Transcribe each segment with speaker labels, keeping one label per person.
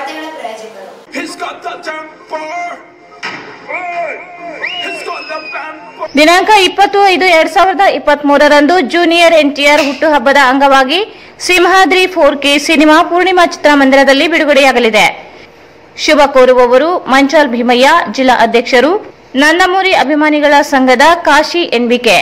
Speaker 1: ವಾರ್ತೆಗಳ ಪ್ರಾಯೋಜಕರು
Speaker 2: He's got the temper. Hey! He's got the temper.
Speaker 3: ದಿನಾಂಕ ಇಪ್ಪತ್ತು ಐದು ಎರಡ್ ಸಾವಿರದ ಇಪ್ಪತ್ತ್ ಮೂರರಂದು ಜೂನಿಯರ್ ಎನ್ಟಿಆರ್ ಹುಟ್ಟುಹಬ್ಬದ ಅಂಗವಾಗಿ Simhadri four K cinema Poornima ಚಿತ್ರಮಂದಿರದಲ್ಲಿ ಬಿಡುಗಡೆಯಾಗಲಿದೆ ಶುಭ ಕೋರುವವರು ಮಂಚಾಲ್ ಭೀಮಯ್ಯ ಜಿಲ್ಲಾ ಅಧ್ಯಕ್ಷರು ನಂದಮೂರಿ ಅಭಿಮಾನಿಗಳ ಸಂಘದ Kashi NBK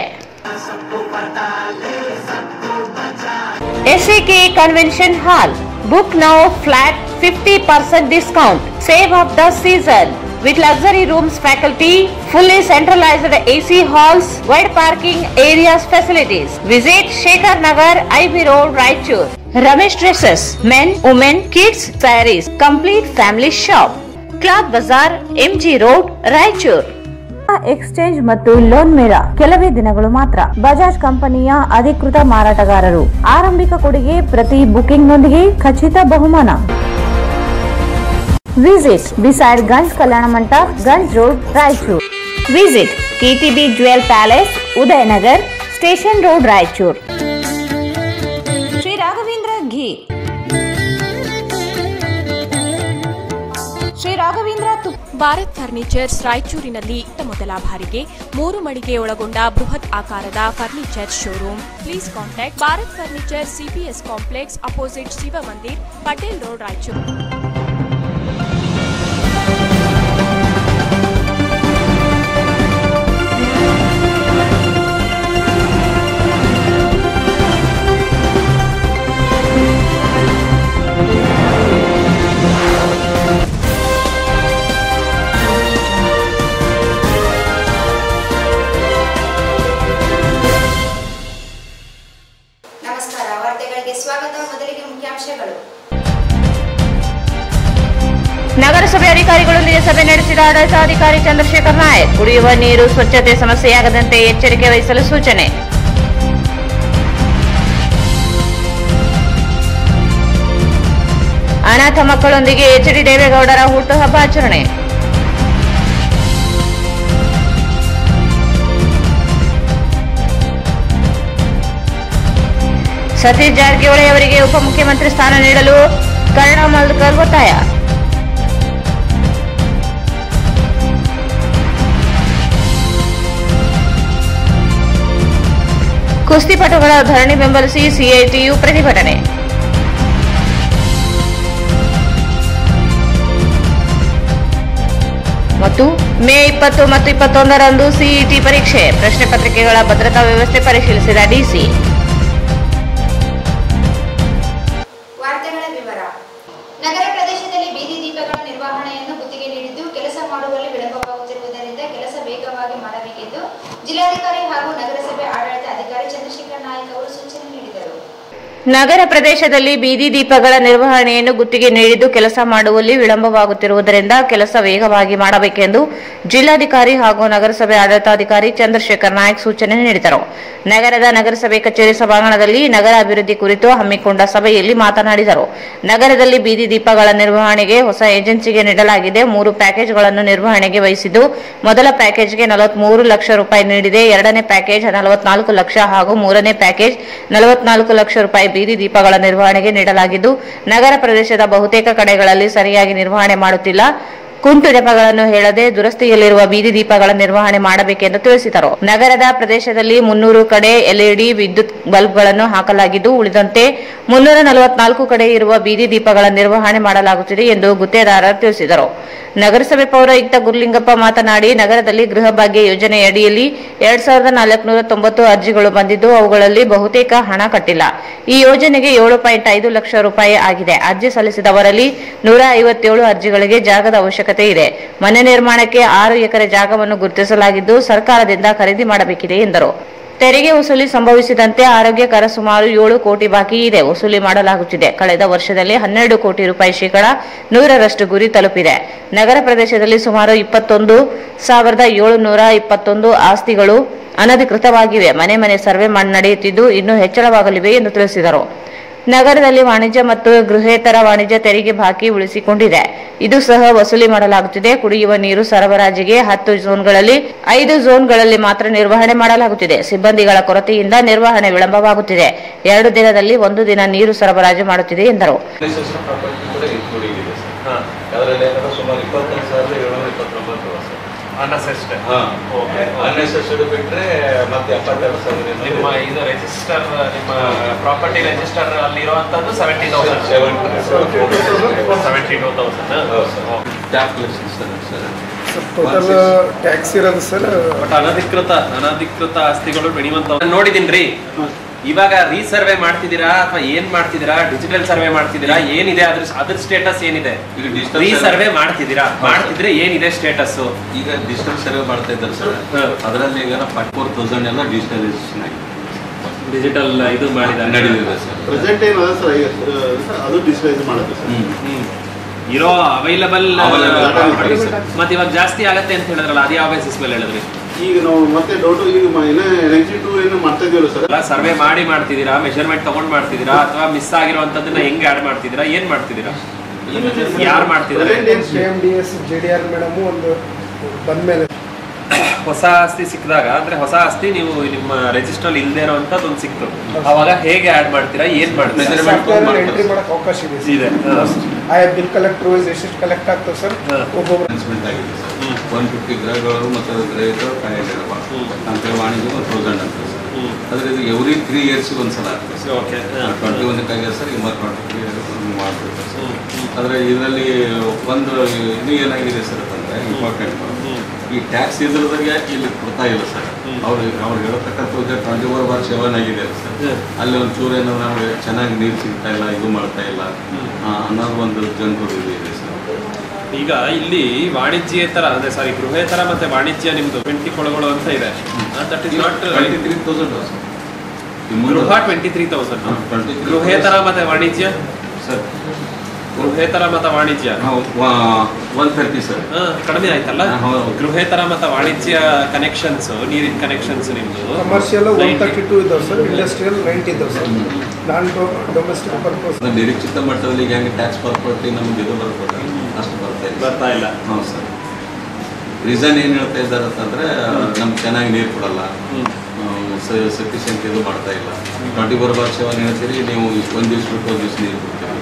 Speaker 3: SCK convention hall book now flat fifty percent discount save of the season with luxury rooms faculty, fully centralized AC halls, wide parking areas facilities. Visit Shekhar Nagar, IB Road, Raichur. Ramesh Dresses, men, women, kids, sarees, complete family shop. Cloth Bazaar, MG Road, Raichur. Exchange ಮತ್ತು loan ಮೇಳ ಕೆಲವೇ ದಿನಗಳು ಮಾತ್ರ ಬಜಾಜ್ ಕಂಪನಿಯ ಅಧಿಕೃತ ಮಾರಾಟಗಾರರು ಆರಂಭಿಕ ಕೊಡುಗೆ ಪ್ರತಿ ಬುಕಿಂಗ್ನೊಂದಿಗೆ ಖಚಿತ ಬಹುಮಾನ ವಿಸಿಟ್ ಬಿಸೈಡ್ ಗಂಜ್ ಕಲ್ಯಾಣ ಮಂಟಪ Ganj road Raichur visit KTB jewel palace Udayanagar station road Raichur Shri Raghavendra ghee Shri Raghavendra ತುಪ್ಪ
Speaker 4: ಭಾರತ್ ಫರ್ನಿಚರ್ಸ್ ರಾಯಚೂರಿನಲ್ಲಿ ಇತ್ತ ಮೊದಲ ಬಾರಿಗೆ ಮೂರು ಮಳಿಗೆ ಒಳಗೊಂಡ ಬೃಹತ್ ಆಕಾರದ furniture showroom please contact Bharat furniture CPS complex opposite Shiva Mandir Patel road Raichur
Speaker 1: ನಮಸ್ಕಾರ ವಾರ್ತೆಗಳಿಗೆ ಸ್ವಾಗತ ಮೊದಲಿಗೆ ಮುಖ್ಯಾಂಶಗಳು
Speaker 3: ನಗರಸಭೆ ಅಧಿಕಾರಿಗಳೊಂದಿಗೆ ಸಭೆ ನಡೆಸಿದ ಆಡಳಿತಾಧಿಕಾರಿ ಚಂದ್ರಶೇಖರ್ ನಾಯಕ್ ಕುಡಿಯುವ ನೀರು ಸ್ವಚ್ಛತೆ ಸಮಸ್ಯೆಯಾಗದಂತೆ ಎಚ್ಚರಿಕೆ ವಹಿಸಲು ಸೂಚನೆ ಅನಾಥ ಮಕ್ಕಳೊಂದಿಗೆ ಎಚ್ ಡಿ ದೇವೇಗೌಡರ ಹುಟ್ಟುಹಬ್ಬ ಆಚರಣೆ ಸತೀಶ್ ಜಾರಕಿಹೊಳಿ ಅವರಿಗೆ ಉಪಮುಖ್ಯಮಂತ್ರಿ ಸ್ಥಾನ ನೀಡಲು ಕರುಣಾ ಮಲ್ಕರ್ ಒತ್ತಾಯ ಕುಸ್ತಿಪಟುಗಳ ಧರಣಿ ಬೆಂಬಲಿಸಿ ಸಿಐಟಿಯು ಪ್ರತಿಭಟನೆ ಮತ್ತು ಮೇ ಇಪ್ಪತ್ತು ಮತ್ತು ಇಪ್ಪತ್ತೊಂದರಂದು ಸಿಇಟಿ ಪರೀಕ್ಷೆ ಪ್ರಶ್ನೆ ಪತ್ರಿಕೆಗಳ ಭದ್ರತಾ ವ್ಯವಸ್ಥೆ ಪರಿಶೀಲಿಸಿದ ಡಿಸಿ
Speaker 1: ವಾರ್ತೆಗಳ ವಿವರ ನಗರ ಪ್ರದೇಶದಲ್ಲಿ ಬೀದಿ ದೀಪಗಳ ನಿರ್ವಹಣೆಯನ್ನು ಗುತ್ತಿಗೆ ನೀಡಿದ್ದು ಕೆಲಸ ಮಾಡುವಲ್ಲಿ ವಿಳಂಬವಾಗುತ್ತಿರುವುದರಿಂದ ಕೆಲಸ ವೇಗವಾಗಿ ಮಾಡಬೇಕೆಂದು ಜಿಲ್ಲಾಧಿಕಾರಿ ಹಾಗೂ ನಗರಸಭೆ ಆಡಳಿತ ಅಧಿಕಾರಿ ಚಂದ್ರಶೇಖರ್ ನಾಯಕ್ ಅವರು ಸೂಚನೆ ನೀಡಿದರು
Speaker 3: ನಗರ ಪ್ರದೇಶದಲ್ಲಿ ಬೀದಿ ದೀಪಗಳ ನಿರ್ವಹಣೆಯನ್ನು ಗುತ್ತಿಗೆ ನೀಡಿದ್ದು ಕೆಲಸ ಮಾಡುವಲ್ಲಿ ವಿಳಂಬವಾಗುತ್ತಿರುವುದರಿಂದ ಕೆಲಸ ವೇಗವಾಗಿ ಮಾಡಬೇಕೆಂದು ಜಿಲ್ಲಾಧಿಕಾರಿ ಹಾಗೂ ನಗರಸಭೆ ಆಡಳಿತಾಧಿಕಾರಿ ಚಂದ್ರಶೇಖರ್ ನಾಯಕ್ ಸೂಚನೆ ನೀಡಿದರು ನಗರದ ನಗರಸಭೆ ಕಚೇರಿ ಸಭಾಂಗಣದಲ್ಲಿ ನಗರ ಅಭಿವೃದ್ಧಿ ಕುರಿತು ಹಮ್ಮಿಕೊಂಡ ಸಭೆಯಲ್ಲಿ ಮಾತನಾಡಿದರು ನಗರದಲ್ಲಿ ಬೀದಿ ದೀಪಗಳ ನಿರ್ವಹಣೆಗೆ ಹೊಸ ಏಜೆನ್ಸಿಗೆ ನೀಡಲಾಗಿದೆ ಮೂರು ಪ್ಯಾಕೇಜ್ಗಳನ್ನು ನಿರ್ವಹಣೆಗೆ ವಹಿಸಿದ್ದು ಮೊದಲ ಪ್ಯಾಕೇಜ್ಗೆ ನಲವತ್ಮೂರು ಲಕ್ಷ ರೂಪಾಯಿ ನೀಡಿದೆ ಎರಡನೇ ಪ್ಯಾಕೇಜ್ ನಲವತ್ನಾಲ್ಕು ಲಕ್ಷ ಹಾಗೂ ಮೂರನೇ ಪ್ಯಾಕೇಜ್ ನಲವತ್ನಾಲ್ಕು ಲಕ್ಷ ರೂಪಾಯಿ ಬೀದಿ ದೀಪಗಳ ನಿರ್ವಹಣೆಗೆ ನೀಡಲಾಗಿದ್ದು ನಗರ ಪ್ರದೇಶದ ಬಹುತೇಕ ಕಡೆಗಳಲ್ಲಿ ಸರಿಯಾಗಿ ನಿರ್ವಹಣೆ ಮಾಡುತ್ತಿಲ್ಲ ಕುಂಟು ನೆಪಗಳನ್ನು ಹೇಳದೆ ದುರಸ್ತಿಯಲ್ಲಿರುವ ಬೀದಿ ದೀಪಗಳ ನಿರ್ವಹಣೆ ಮಾಡಬೇಕೆಂದು ತಿಳಿಸಿದರು ನಗರದ ಪ್ರದೇಶದಲ್ಲಿ ಮುನ್ನೂರು ಕಡೆ ಎಲ್ಇಡಿ ವಿದ್ಯುತ್ ಬಲ್ಬ್ಗಳನ್ನು ಹಾಕಲಾಗಿದ್ದು ಉಳಿದಂತೆ ಮುನ್ನೂರ ನಲವತ್ನಾಲ್ಕು ಕಡೆ ಇರುವ ಬೀದಿ ದೀಪಗಳ ನಿರ್ವಹಣೆ ಮಾಡಲಾಗುತ್ತಿದೆ ಎಂದು ಗುತ್ತೇದಾರರು ತಿಳಿಸಿದರು ನಗರಸಭೆ ಪೌರಾಯುಕ್ತ ಗುರುಲಿಂಗಪ್ಪ ಮಾತನಾಡಿ ನಗರದಲ್ಲಿ ಗೃಹ ಭಾಗ್ಯ ಯೋಜನೆಯಡಿಯಲ್ಲಿ ಎರಡ್ ಸಾವಿರದ ನಾಲ್ಕುನೂರ ತೊಂಬತ್ತು ಅರ್ಜಿಗಳು ಬಂದಿದ್ದು ಅವುಗಳಲ್ಲಿ ಬಹುತೇಕ ಹಣ ಕಟ್ಟಿಲ್ಲ ಈ ಯೋಜನೆಗೆ ಏಳು ಪಾಯಿಂಟ್ ಐದು ಲಕ್ಷ ರೂಪಾಯಿ ಆಗಿದೆ ಅರ್ಜಿ ಸಲ್ಲಿಸಿದವರಲ್ಲಿ ನೂರ ಐವತ್ತೇಳು ಅರ್ಜಿಗಳಿಗೆ ಜಾಗದ ಅವಶ್ಯಕತೆ ಇದೆ ಮನೆ ನಿರ್ಮಾಣಕ್ಕೆ ಆರು ಎಕರೆ ಜಾಗವನ್ನು ಗುರುತಿಸಲಾಗಿದ್ದು ಸರ್ಕಾರದಿಂದ ಖರೀದಿ ಮಾಡಬೇಕಿದೆ ಎಂದರು ತೆರಿಗೆ ವಸೂಲಿ ಸಂಭವಿಸಿದಂತೆ ಆರೋಗ್ಯ ಕರ ಸುಮಾರು ಏಳು ಕೋಟಿ ಬಾಕಿ ಇದೆ ವಸೂಲಿ ಮಾಡಲಾಗುತ್ತಿದೆ ಕಳೆದ ವರ್ಷದಲ್ಲಿ ಹನ್ನೆರಡು ಕೋಟಿ ರೂಪಾಯಿ ಶೇಕಡ ನೂರರಷ್ಟು ಗುರಿ ತಲುಪಿದೆ ನಗರ ಪ್ರದೇಶದಲ್ಲಿ ಸುಮಾರು ಇಪ್ಪತ್ತೊಂದು ಸಾವಿರದ ಏಳುನೂರ ಇಪ್ಪತ್ತೊಂದು ಆಸ್ತಿಗಳು ಅನಧಿಕೃತವಾಗಿವೆ ಮನೆ ಮನೆ ಸರ್ವೆ ಮಾಡಿ ನಡೆಯುತ್ತಿದ್ದು ಇನ್ನೂ ಹೆಚ್ಚಳವಾಗಲಿವೆ ಎಂದು ತಿಳಿಸಿದರು ನಗರದಲ್ಲಿ ವಾಣಿಜ್ಯ ಮತ್ತು ಗೃಹೇತರ ವಾಣಿಜ್ಯ ತೆರಿಗೆ ಬಾಕಿ ಉಳಿಸಿಕೊಂಡಿದೆ ಇದು ಸಹ ವಸೂಲಿ ಮಾಡಲಾಗುತ್ತಿದೆ ಕುಡಿಯುವ ನೀರು ಸರಬರಾಜಿಗೆ ಹತ್ತು ಝೋನ್ಗಳಲ್ಲಿ ಐದು ಝೋನ್ಗಳಲ್ಲಿ ಮಾತ್ರ ನಿರ್ವಹಣೆ ಮಾಡಲಾಗುತ್ತಿದೆ ಸಿಬ್ಬಂದಿಗಳ ಕೊರತೆಯಿಂದ ನಿರ್ವಹಣೆ ವಿಳಂಬವಾಗುತ್ತಿದೆ ಎರಡು ದಿನದಲ್ಲಿ ಒಂದು ದಿನ ನೀರು ಸರಬರಾಜು ಮಾಡುತ್ತಿದೆ ಎಂದರು
Speaker 5: ಪ್ಲೇಸಸ್ ಪ್ರಾಪರ್ಟಿ ಕೂಡ ಇನ್ಕ್ಲೂಡಿಂಗ್ ಇದೆ ಇದೆ ಸರ್
Speaker 6: ಹಾ
Speaker 5: ಅದರಲ್ಲಿ ಏನಂದ್ರೆ ಸುಮಾರು ಇಪ್ಪತ್ತೊಂದು ಸಾವಿರದ ಏಳ್ನೂರ ಇಪ್ಪತ್ತೊಂಬತ್ತು ಅವ ಸರ್
Speaker 6: ಅನ್ನಸೆಸ್ಟ್
Speaker 5: ಹಾಂ
Speaker 6: ಓಕೆ
Speaker 5: ಅನ್ನೆಸೆಸರಿ ಬಿಟ್ಟರೆ ಮತ್ತೆ ಎಪ್ಪತ್ತೆರಡು ಸಾವಿರ
Speaker 6: ನಿಮ್ಮ ಇದು ರಿಜಿಸ್ಟರ್ ನಿಮ್ಮ ಪ್ರಾಪರ್ಟಿ ರಿಜಿಸ್ಟರ್ ಅಲ್ಲಿ ಇರುವಂತದ್ದು seventy thousand seventy two thousand
Speaker 5: tap collection sir sir
Speaker 7: total tax ಇರೋದು ಸರ್
Speaker 6: ಬಟ್ ಅನಧಿಕೃತ ಅನಧಿಕೃತ ಆಸ್ತಿಗಳು ಬೆಳೆಯುವಂತ ನೋಡಿದೀನ್ರಿ ಇವಾಗ ರೀಸರ್ವೆ ಮಾಡ್ತಿದ್ದೀರಾ ಅಥವಾ ಏನ್ ಮಾಡ್ತಿದ್ದೀರಾ ಡಿಜಿಟಲ್ ಸರ್ವೆ ಮಾಡ್ತಿದ್ದೀರಾ ಏನಿದೆ ಅದ್ರ ಅದ್ರ ಸ್ಟೇಟಸ್ ಏನಿದೆ
Speaker 5: ಈಗ digital
Speaker 6: ರೀಸರ್ವೆ ಮಾಡ್ತಿದ್ದೀರಾ ಮಾಡ್ತಿದ್ರೆ ಏನಿದೆ ಸ್ಟೇಟಸ್
Speaker 5: ಈಗ ಡಿಜಿಟಲ್ ಸರ್ವೆ ಮಾಡ್ತಾ ಇದ್ದಾರೆ ಸರ್
Speaker 6: ಹ್ಮ್.
Speaker 5: ಅದರಲ್ಲಿ ಈಗ ಫಾರ್ಟಿ ಫೋರ್ ತೌಸಂಡ್ ಎಲ್ಲ ಡಿಜಿಟಲೈಸೇಷನ್ ಆಗಿದೆ
Speaker 6: ಡಿಜಿಟಲ್ ಇದು ಮಾಡಿದ್ದಾರೆ
Speaker 5: ನಡೆದಿದೆ ಸರ್
Speaker 8: ಪ್ರೆಸೆಂಟ್ ಏನು ಅದ ಸರ್ ಈಗ ಅದು ಡಿಸ್ಪ್ಲೇಸ್ ಮಾಡುತ್ತೆ ಸರ್
Speaker 5: ಹ್ಮ್
Speaker 6: ಹ್ಮ್. ಇರೋ ಅವೈಲಬಲ್
Speaker 5: Available sir.
Speaker 6: ಮತ್ತೆ ಇವಾಗ ಜಾಸ್ತಿ ಆಗತ್ತೆ ಅಂತ ಹೇಳಿದ್ರಲ್ಲ ಅದು ಯಾವ ಬೇಸಿಸ್ ಮೇಲೆ ಹೇಳಿದ್ರಿ
Speaker 8: ಈಗ ನಾವು ಮತ್ತೆ ಡೌಟ್ ಈಗ ಮ- ಇನ್ನ ನೈಂಟಿ ಟೂ ಏನು ಮಾಡ್ತಾ ಇದೀವಲ್ಲ ಸರ್
Speaker 6: ಎಲ್ಲ ಸರ್ವೆ ಮಾಡಿ ಮಾಡ್ತಿದ್ದೀರಾ ಮೆಷರ್ಮೆಂಟ್ ತಗೊಂಡ್ ಮಾಡ್ತಿದ್ದೀರಾ ಅಥವಾ ಮಿಸ್ ಆಗಿರುವಂತದನ್ನ ಹೆಂಗ್ ಆಡ್ ಮಾಡ್ತಿದ್ದೀರಾ ಏನ್ ಮಾಡ್ತಿದ್ದೀರಾ ಯಾರು ಮಾಡ್ತಿದ್ದಾರೆ
Speaker 7: K M D S J D R madam ಒಂದು ಬಂದ್ಮೇಲೆ
Speaker 6: ಹೊಸ ಆಸ್ತಿ ಸಿಕ್ಕಿದಾಗ ಅಂದ್ರೆ ಹೊಸ ಆಸ್ತಿ ನೀವು ನಿಮ್ಮ ರಿಜಿಸ್ಟರ್ ಇಲ್ಲದೆ ಇರುವಂತದ್ದು ಒಂದು ಸಿಕ್ತು ಅವಾಗ ಹೇಗೆ ಆಡ್ ಮಾಡ್ತೀರಾ ಏನ್ ಮಾಡ್ತೀರಾ
Speaker 5: Measurement
Speaker 7: ಸಾಫ್ಟ್ವೇರ್
Speaker 5: ಮಾಡ್ತಾರೆ.
Speaker 7: ಎಂಟ್ರಿ ಮಾಡಕ್ಕೆ ಅವಕಾಶ ಇದೆ
Speaker 6: ಇದೆ. ಹಾ.
Speaker 7: ಆ ಬಿಲ್ ಕಲೆಕ್ಟರ್ ವೈಸ್ ಎಷ್ಟೆಷ್ಟು ಕಲೆಕ್ಟ್ ಆಗ್ತದೆ ಸರ್
Speaker 6: ಹಾ.
Speaker 7: ಒಬ್ಬೊಬ್ರು
Speaker 5: ಅನೌನ್ಸ್ಮೆಂಟ್ ಆಗಿದೆ ಸರ್
Speaker 6: ಹ್ಮ್.
Speaker 5: ಒನ್ ಫಿಫ್ಟಿ ಗ್ರಹಗಳು ಮತ್ತು ಗ್ರಹಗಳು ಫೈವ್ ಹಂಡ್ರೆಡ್ ಅವ
Speaker 6: ಹ್ಮ್.
Speaker 5: ಅಂತ ವಾಣಿಜ್ಯ ಒಂದು ತೌಸಂಡ್ ಅಂತ ಸರ್
Speaker 6: ಹ್ಮ್.
Speaker 5: ಆದರೆ ಇದು ಎವ್ರಿ ತ್ರೀ ಇಯರ್ಸ್ಗೆ ಒಂದು ಸಲ ಆಗ್ತದೆ ಸರ್
Speaker 6: ಓಕೆ
Speaker 5: ಟ್ವೆಂಟಿ ಒಂದಕ್ಕೆ ಆಗಿದೆ ಸರ್ ಈಗ ಟ್ವೆಂಟಿ ತ್ರೀ ಮಾಡ್ಬಿಡ್ತಾರೆ ಸರ್
Speaker 6: ಹ್ಮ್. ಹ್ಮ್.
Speaker 5: ಆದರೆ ಇದರಲ್ಲಿ ಒಂದು ಇದು ಏನಾಗಿದೆ ಸರ್ ಅಂತಂದರೆ ಇಂಪಾರ್ಟೆಂಟ್
Speaker 6: ಹ್ಮ್.
Speaker 5: ಈ ಟ್ಯಾಕ್ಸ್ ಇದ್ರದಾಗ ಇಲ್ಲಿ ಕೊಡ್ತಾ ಇಲ್ಲ ಸರ್
Speaker 6: ಹ್ಮ್.
Speaker 5: ಅವ್ರು ಅವ್ರು ಹೇಳ್ತಕ್ಕಂಥ ಟ್ವೆಂಟಿ ಫೋರ್ ಬಾರ್ ಸೆವೆನ್ ಆಗಿದೆ ಸರ್
Speaker 6: ಹ್ಮ್.
Speaker 5: ಅಲ್ಲಿ ಒಂದು ಚೂರು ಏನೋ ನಮಗೆ ಚೆನ್ನಾಗಿ ನೀರು ಸಿಗ್ತಾ ಇಲ್ಲ ಇದು ಮಾಡ್ತಾ ಇಲ್ಲ
Speaker 6: ಹ್ಮ್.
Speaker 5: ಆ, ಅನ್ನೋದು ಒಂದು ಜನರು ಇದು ಇದೆ ಸರ್
Speaker 6: ಈಗ ಇಲ್ಲಿ ವಾಣಿಜ್ಯೇತರ ಅಂದ್ರೆ ಸಾರಿ ಗೃಹೇತರ ಮತ್ತೆ ವಾಣಿಜ್ಯ ನಿಮ್ದು ಟ್ವೆಂಟಿ ಕೊಳಗಳು ಅಂತ ಇದೆ that is not
Speaker 5: twenty three thousand sir
Speaker 6: ಗೃಹ ಟ್ವೆಂಟಿ ತ್ರೀ ತೌಸಂಡ್
Speaker 5: ಹಾ, 23,000.
Speaker 6: ಗೃಹೇತರ ಮತ್ತೆ ವಾಣಿಜ್ಯ
Speaker 5: ಸರ್
Speaker 6: ಗೃಹೇತರ ಮತ್ತೆ ವಾಣಿಜ್ಯ
Speaker 5: ಒನ್ ತರ್ಟಿ ಸರ್
Speaker 6: ಹಾ, ಕಡಿಮೆ ಆಯ್ತಲ್ಲ
Speaker 5: ಹಾ, ಹೌದು.
Speaker 6: ಗೃಹೇತರ ಮತ್ತೆ ವಾಣಿಜ್ಯ ಕನೆಕ್ಷನ್ಸ್ ನೀರಿನ ಕನೆಕ್ಷನ್ಸ್ ನಿಮ್ದು
Speaker 7: ಕಮರ್ಷಿಯಲ್ ಒನ್
Speaker 6: 90.
Speaker 7: ತರ್ಟಿ ಟೂ ಇದಾವೆ ಸರ್ ಇಂಡಸ್ಟ್ರಿಯಲ್ ನೈಂಟಿ ಇದಾವೆ ಸರ್ ನಾನ್ ಡೊಮೆಸ್ಟಿಕ್ ಪರ್ಪಸ್
Speaker 5: ನಿರೀಕ್ಷಿತ ಮಟ್ಟದಲ್ಲಿ ಈಗ ಹೆಂಗೆ ಟ್ಯಾಕ್ಸ್ ಪರ್ಪರ್ಟಿ ನಮ್ಗೆ ಇದು ಬರ್ಬೋದು ಅಷ್ಟು ಬರ್ತಾ ಇಲ್ಲ
Speaker 6: ಬರ್ತಾ ಇಲ್ಲ
Speaker 5: ಹ್ಞೂ ಸರ್ ರೀಸನ್ ಏನು ಹೇಳ್ತಾ ಇದ್ದಾರೆ ಅಂತಂದರೆ ನಮ್ಗೆ ಚೆನ್ನಾಗಿ ನೀರು ಕೊಡಲ್ಲ
Speaker 6: ಹ್ಮ್.
Speaker 5: ಸಫಿಷಿಯಂಟ್ ಇದು ಮಾಡ್ತಾ ಇಲ್ಲ ಟ್ವೆಂಟಿ ಫೋರ್ ಬಾರ್ ಸೆವೆನ್ ಹೇಳ್ತೀರಿ ನೀವು ಒಂದು ದಿವ್ಸ ಬಿಟ್ಟು ಒಂದು ದಿವ್ಸ ನೀರು ಕೊಡ್ತೀರಿ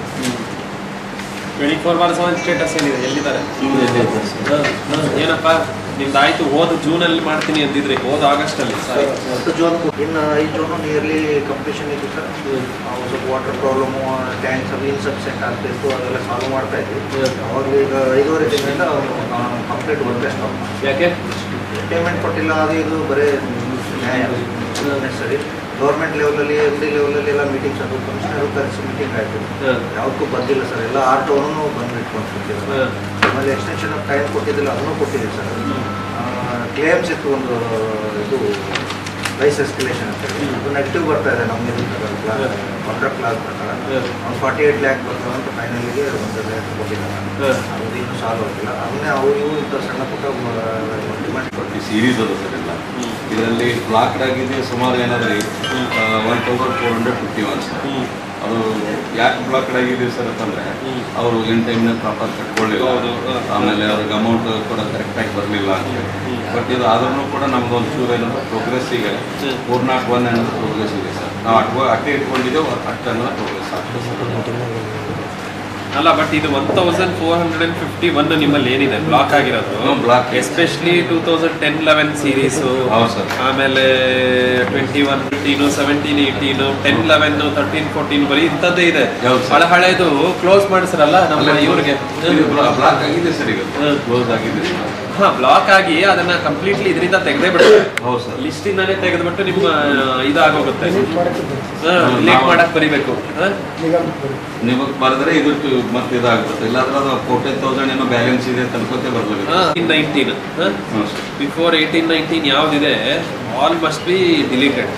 Speaker 6: twenty four bar seven status ಏನಿದೆ ಎಲ್ಲಿದ್ದಾರೆ
Speaker 5: ಇಲ್ಲೇ ಇದೆ ಸರ್.
Speaker 6: ಏನಪ್ಪ ನಿಮ್ದಾಯ್ತು ಹೋದ ಜೂನ್ ಅಲ್ಲಿ ಮಾಡ್ತೀನಿ ಅಂದಿದ್ರಿ ಹೋದ ಆಗಸ್ಟ್ ಅಲ್ಲಿ ಸಾರಿ
Speaker 9: ಹತ್ತು ಜೂನ್ ಇನ್ನು ಐದು ಜೂನು ನಿಯರ್ಲಿ ಕಂಪ್ಲೀಷನ್ ಇದೆ ಸರ್ ನಾವು ಸ್ವಲ್ಪ ವಾಟರ್ ಪ್ರಾಬ್ಲಮ್ಮು ಟ್ಯಾಂಕ್ಸ್ ಅದು ಇನ್ಸಫಿಷಿಯೆಂಟ್ ಆಗ್ತಿತ್ತು ಅದೆಲ್ಲ ಸಾಲ್ವ್ ಮಾಡ್ತಾ ಇದ್ವಿ ಅವಾಗ ಈಗ ಐದೂವರೆ ತಿಂಗಳಿಂದ ಕಂಪ್ಲೀಟ್ ವರ್ಕ್ ಸ್ಟಾಪ್
Speaker 6: ಯಾಕೆ
Speaker 9: ಪೇಮೆಂಟ್ ಕೊಟ್ಟಿಲ್ಲ ಅದು ಇದು ಬರೀ ನ್ಯಾಯ ಸರಿ ಗೌರ್ಮೆಂಟ್ ಲೆವೆಲಲ್ಲಿ ಎಮ್ ಡಿ ಲೆವೆಲಲ್ಲಿ ಎಲ್ಲ ಮೀಟಿಂಗ್ಸ್ ಅದು ಕಮಿಷನರ್ ಕರೆಸಿ ಮೀಟಿಂಗ್ ಆಯಿತು
Speaker 6: ಹ್ಮ್.
Speaker 9: ಯಾವುದಕ್ಕೂ ಬಂದಿಲ್ಲ ಸರ್ ಎಲ್ಲ ಆರ್ ಟೌನು ಬಂದು ಇಟ್ಕೊಂಡು ಆಮೇಲೆ ಎಕ್ಸ್ಟೆನ್ಷನ್ ಆಫ್ ಟೈಮ್ ಕೊಟ್ಟಿದ್ದಿಲ್ಲ ಅದನ್ನು ಕೊಟ್ಟಿದ್ದೀವಿ ಸರ್ ಕ್ಲೇಮ್ಸ್ ಇತ್ತು ಒಂದು ಇದು ಪ್ರೈಸ್ ಎಸ್ಕಲೇಷನ್ ಅಂತ ಹೇಳಿ ಅದು ನೆಗೆಟಿವ್ ಬರ್ತಾ ಇದೆ ನಮಗೆ ಕಾಂಟ್ರಾಕ್ಟ್ ಕ್ಲಾಸ್ ಪ್ರಕಾರ ಒಂದು ಫಾರ್ಟಿ ಏಯ್ಟ್ ಲ್ಯಾಕ್ ಬರ್ತದೆ ಅಂತ ಫೈನಲಿಗೆ ಒಂದು ಲ್ಯಾಕ್ ಕೊಟ್ಟಿದ್ದಾರೆ ಅದು ಇನ್ನೂ ಸಾಲ್ವ್ ಆಗಿಲ್ಲ ಅದನ್ನೇ ಅವು ಇವು ಇಂಥ ಸಣ್ಣ ಪುಟ್ಟ ಡಿಮ್ಯಾಂಡ್
Speaker 5: ಈ ಸೀರೀಸ್ ಅದ ಸರ್ ಎಲ್ಲ ಇದರಲ್ಲಿ ಬ್ಲಾಕ್ಡ್ ಆಗಿದೆ ಸುಮಾರು ಏನಾದ್ರಿ one thousand four hundred fifty one sir ಅದು ಯಾಕೆ ಬ್ಲಾಕ್ಡ್ ಆಗಿದೆ ಸರ್ ಅಂತಂದ್ರೆ ಅವರು ಇನ್ ಟೈಮ್ನಾಗ ಪ್ರಾಪರ್ ಕಟ್ಕೊಳ್ಳಿಲ್ಲ
Speaker 6: ಹೌದು, ಹ.
Speaker 5: ಆಮೇಲೆ ಅವ್ರಿಗೆ ಅಮೌಂಟ್ ಕೂಡ ಕರೆಕ್ಟಾಗಿ ಬರಲಿಲ್ಲ ಅಂತ ಬಟ್ ಇದು ಆದ್ರೂ ಕೂಡ ನಮ್ದು ಒಂದು ಚೂರು ಏನಂದ್ರೆ ಪ್ರೋಗ್ರೆಸ್ ಈಗ ಫೋರ್ ನಾಟ್ ಒನ್ ಅನ್ನೋದು ಪ್ರೋಗ್ರೆಸ್ ಇದೆ ಸರ್ ನಾವು ಅಟ್ವ ಅಟ್ಟೆ ಇಟ್ಕೊಂಡಿದ್ದೇವೆ ಅಷ್ಟು ಅನ್ನೋದು ಪ್ರೋಗ್ರೆಸ್ ಆಗ್ತದೆ ಸರ್
Speaker 6: ಅಲ್ಲ ಬಟ್ ಇದು one thousand four hundred and fifty one ನಿಮ್ಮಲ್ಲಿ ಏನಿದೆ ಬ್ಲಾಕ್ ಆಗಿರೋದು
Speaker 5: ಹ್ಮ್, block ಇದೆ.
Speaker 6: Especially two thousand ten eleven series
Speaker 5: ಹೌದು sir.
Speaker 6: ಆಮೇಲೆ twenty one fifteen seventeen eighteen ten eleven thirteen fourteen ಬರೀ ಇಂಥದ್ದೇ ಇದೆ
Speaker 5: ಹೌದು sir.
Speaker 6: ಹಳೆ ಹಳೆದು ಕ್ಲೋಸ್ ಮಾಡಿಸ್ರಲ್ಲ ನಮ್ಮ ಇವ್ರಿಗೆ
Speaker 5: ಬ್ಲಾಕ್ ಆಗಿದೆ ಸರ್ ಈಗ
Speaker 6: ಹ್ಮ್.
Speaker 5: ಕ್ಲೋಸ್ ಆಗಿದೆ ಸರ್
Speaker 6: ಹಾ ಬ್ಲಾಕ್ ಆಗಿ ಅದನ್ನ ಕಂಪ್ಲೀಟ್ಲಿ ಇದರಿಂದ ತೆಗೆದೇ ಬಿಡ್ತಾರೆ
Speaker 5: ಹೌದು ಸರ್
Speaker 6: ಲಿಸ್ಟ್ ಇಂದಾನೆ ತೆಗೆದ್ಬಿಟ್ಟು ನಿಮ್ಮ ಇದಾಗೋಗುತ್ತೆ
Speaker 7: ಡಿಲೀಟ್ ಮಾಡಕ್ಕೆ ಬರುತ್ತೆ
Speaker 6: ಡಿಲೀಟ್
Speaker 5: ನಾವು-
Speaker 6: ಮಾಡಕ್ ಬರಿಬೇಕು ಹಾ?
Speaker 7: ನಿಗಮ್ ಬರುತ್ತೆ
Speaker 5: ನಿಮಗೆ ಬರೆದ್ರೆ ಇದು ಟ- ಮತ್ತೆ ಇದಾಗ್ಬಿಡುತ್ತೆ ಇಲ್ಲಾಂದ್ರೆ ಅದು ಫೋರ್ಟೀನ್ ತೌಸಂಡ್ ಏನೋ ಬ್ಯಾಲೆನ್ಸ್ ಇದೆ ತನ್ಕೋತೆ ಬರ್ಬೇಕು
Speaker 6: ಹಾ ನೈನ್ಟೀನ್
Speaker 5: ಹ್ಞೂ ಸರ್
Speaker 6: ಬಿಫೋರ್ ಏಯ್ಟೀನ್ ನೈನ್ಟೀನ್ ಯಾವ್ದಿದೆ ಆಲ್ ಮಸ್ಟ್ ಬಿ ಡಿಲೀಟೆಡ್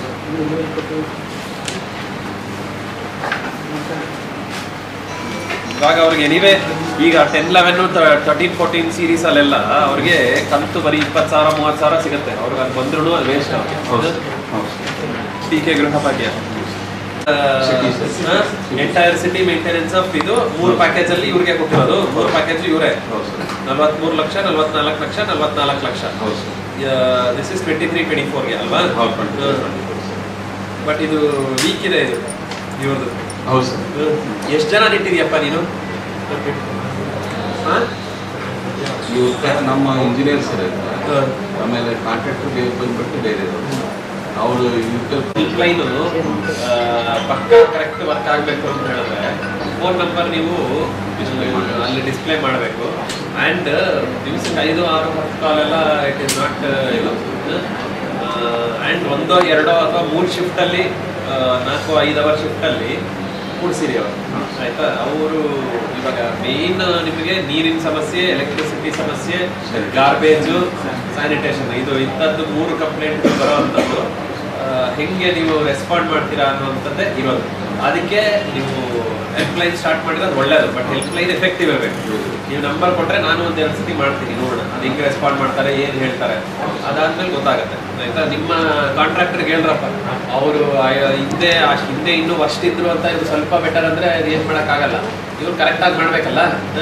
Speaker 6: ಇವಾಗ ಅವ್ರಿಗೆ ಎನಿವೆ ಈಗ ten eleven thirteen fourteen series ಅಲ್ಲೆಲ್ಲ ಅವ್ರಿಗೆ ಕಂತು ಬರೀ ಇಪ್ಪತ್ತು ಸಾವಿರ ಮೂವತ್ತು ಸಾವಿರ ಸಿಗುತ್ತೆ ಅವ್ರಿಗೆ ಅದು ಬಂದ್ರು ಅದು ವೇಸ್ಟ್
Speaker 5: ಹೌದು ಹೌದು
Speaker 6: ಟಿ ಕೆ ಗೃಹ ಭಾಗ್ಯ
Speaker 5: City, sir.
Speaker 6: Entire city maintenance of ಇದು ಮೂರು ಪ್ಯಾಕೇಜ್ ಅಲ್ಲಿ ಇವ್ರಿಗೆ ಕೊಟ್ಟಿರೋದು ಮೂರು ಪ್ಯಾಕೇಜ್ ಇವರೇ
Speaker 5: ಹೌದು ಸರ್
Speaker 6: ನಲ್ವತ್ಮೂರು ಲಕ್ಷ ನಲ್ವತ್ನಾಲ್ಕು ಲಕ್ಷ ನಲ್ವತ್ನಾಲ್ಕು ಲಕ್ಷ
Speaker 5: ಹೌದು sir
Speaker 6: this is twenty three twenty ಫೋರ್ಗೆ ಅಲ್ವಾ
Speaker 5: ಹೌದು ಟ್ವೆಂಟಿ
Speaker 6: ಬಟ್ ಇದು ವೀಕ್ ಇದೆ ಇದು ಇವ್ರದ್ದು
Speaker 5: ಹೌದು ಸರ್
Speaker 6: ಎಷ್ಟು ಜನ ನಿಟ್ಟಿದ್ಯಪ್ಪ ನೀನು ಹ? ಹಾ?
Speaker 5: ಇವ್ರ ನಮ್ಮ ಇಂಜಿನಿಯರ್ಸ್ ಇರುತ್ತೆ ಆಮೇಲೆ ಕಾಂಟ್ರಾಕ್ಟರ್ ಬೇರೆ ಬಂದ್ಬಿಟ್ಟು ಬೇರೆ ಅವರು
Speaker 6: ಹೆಲ್ಪ್ಲೈನು ಪಕ್ಕ ಕರೆಕ್ಟ್ ವರ್ಕ್ ಆಗಬೇಕು ಅಂತ ಹೇಳಿದ್ರೆ ಫೋನ್ ನಂಬರ್ ನೀವು ಅಲ್ಲಿ ಡಿಸ್ಪ್ಲೇ ಮಾಡಬೇಕು ಆ್ಯಂಡ್ ದಿವಸಕ್ಕೆ ಐದು ಆರು ಹತ್ತು ಕಾಲೆಲ್ಲ ಇಟ್ ಇಸ್ ನಾಟ್ ಇದು ಆ್ಯಂಡ್ ಒಂದೋ ಎರಡೋ ಅಥವಾ ಮೂರು ಶಿಫ್ಟಲ್ಲಿ ನಾಲ್ಕು ಐದು ಅವರ್ ಶಿಫ್ಟಲ್ಲಿ ಕೂಡಿಸಿರಿ ಅವರು ಆಯ್ತಾ ಅವರು ಇವಾಗ ಮೇನ್ ನಿಮಗೆ ನೀರಿನ ಸಮಸ್ಯೆ ಎಲೆಕ್ಟ್ರಿಸಿಟಿ ಸಮಸ್ಯೆ ಗಾರ್ಬೇಜು ಸ್ಯಾನಿಟೇಷನ್ ಇದು ಇಂಥದ್ದು ಮೂರು ಕಂಪ್ಲೇಂಟ್ ಬರೋ ಅಂಥದ್ದು ಆ, ಹೆಂಗೆ ನೀವು ರೆಸ್ಪಾಂಡ್ ಮಾಡ್ತೀರಾ ಅನ್ನುವಂಥದ್ದೇ ಇರೋದು ಅದಕ್ಕೆ ನೀವು ಹೆಲ್ಪ್ಲೈನ್ ಸ್ಟಾರ್ಟ್ ಮಾಡಿರೋದು ಒಳ್ಳೇದು ಬಟ್ ಹೆಲ್ಪ್ಲೈನ್ ಎಫೆಕ್ಟಿವ್ ಇರಬೇಕು ನೀವು ನಂಬರ್ ಕೊಟ್ರೆ ನಾನು ಒಂದ್ ಎರಡು ಸತಿ ಮಾಡ್ತೀನಿ ನೋಡೋಣ ಅದು ಹೆಂಗೆ ರೆಸ್ಪಾಂಡ್ ಮಾಡ್ತಾರೆ ಏನು ಹೇಳ್ತಾರೆ ಅದಾದ್ಮೇಲೆ ಗೊತ್ತಾಗುತ್ತೆ ಆಯ್ತಾ ನಿಮ್ಮ ಕಾಂಟ್ರಾಕ್ಟರ್ಗೆ ಹೇಳ್ರಪ್ಪ ಅವರು ಹಿಂದೆ ಅಷ್ಟ್ ಹಿಂದೆ ಇನ್ನೂ ವರ್ಷ ಇದ್ರು ಅಂತ ಇದು ಸ್ವಲ್ಪ ಬೆಟರ್ ಅಂದ್ರೆ ಅದು ಏನು ಮಾಡೋಕ್ಕಾಗಲ್ಲ ಇವ್ರು ಕರೆಕ್ಟಾಗಿ ಮಾಡ್ಬೇಕಲ್ಲ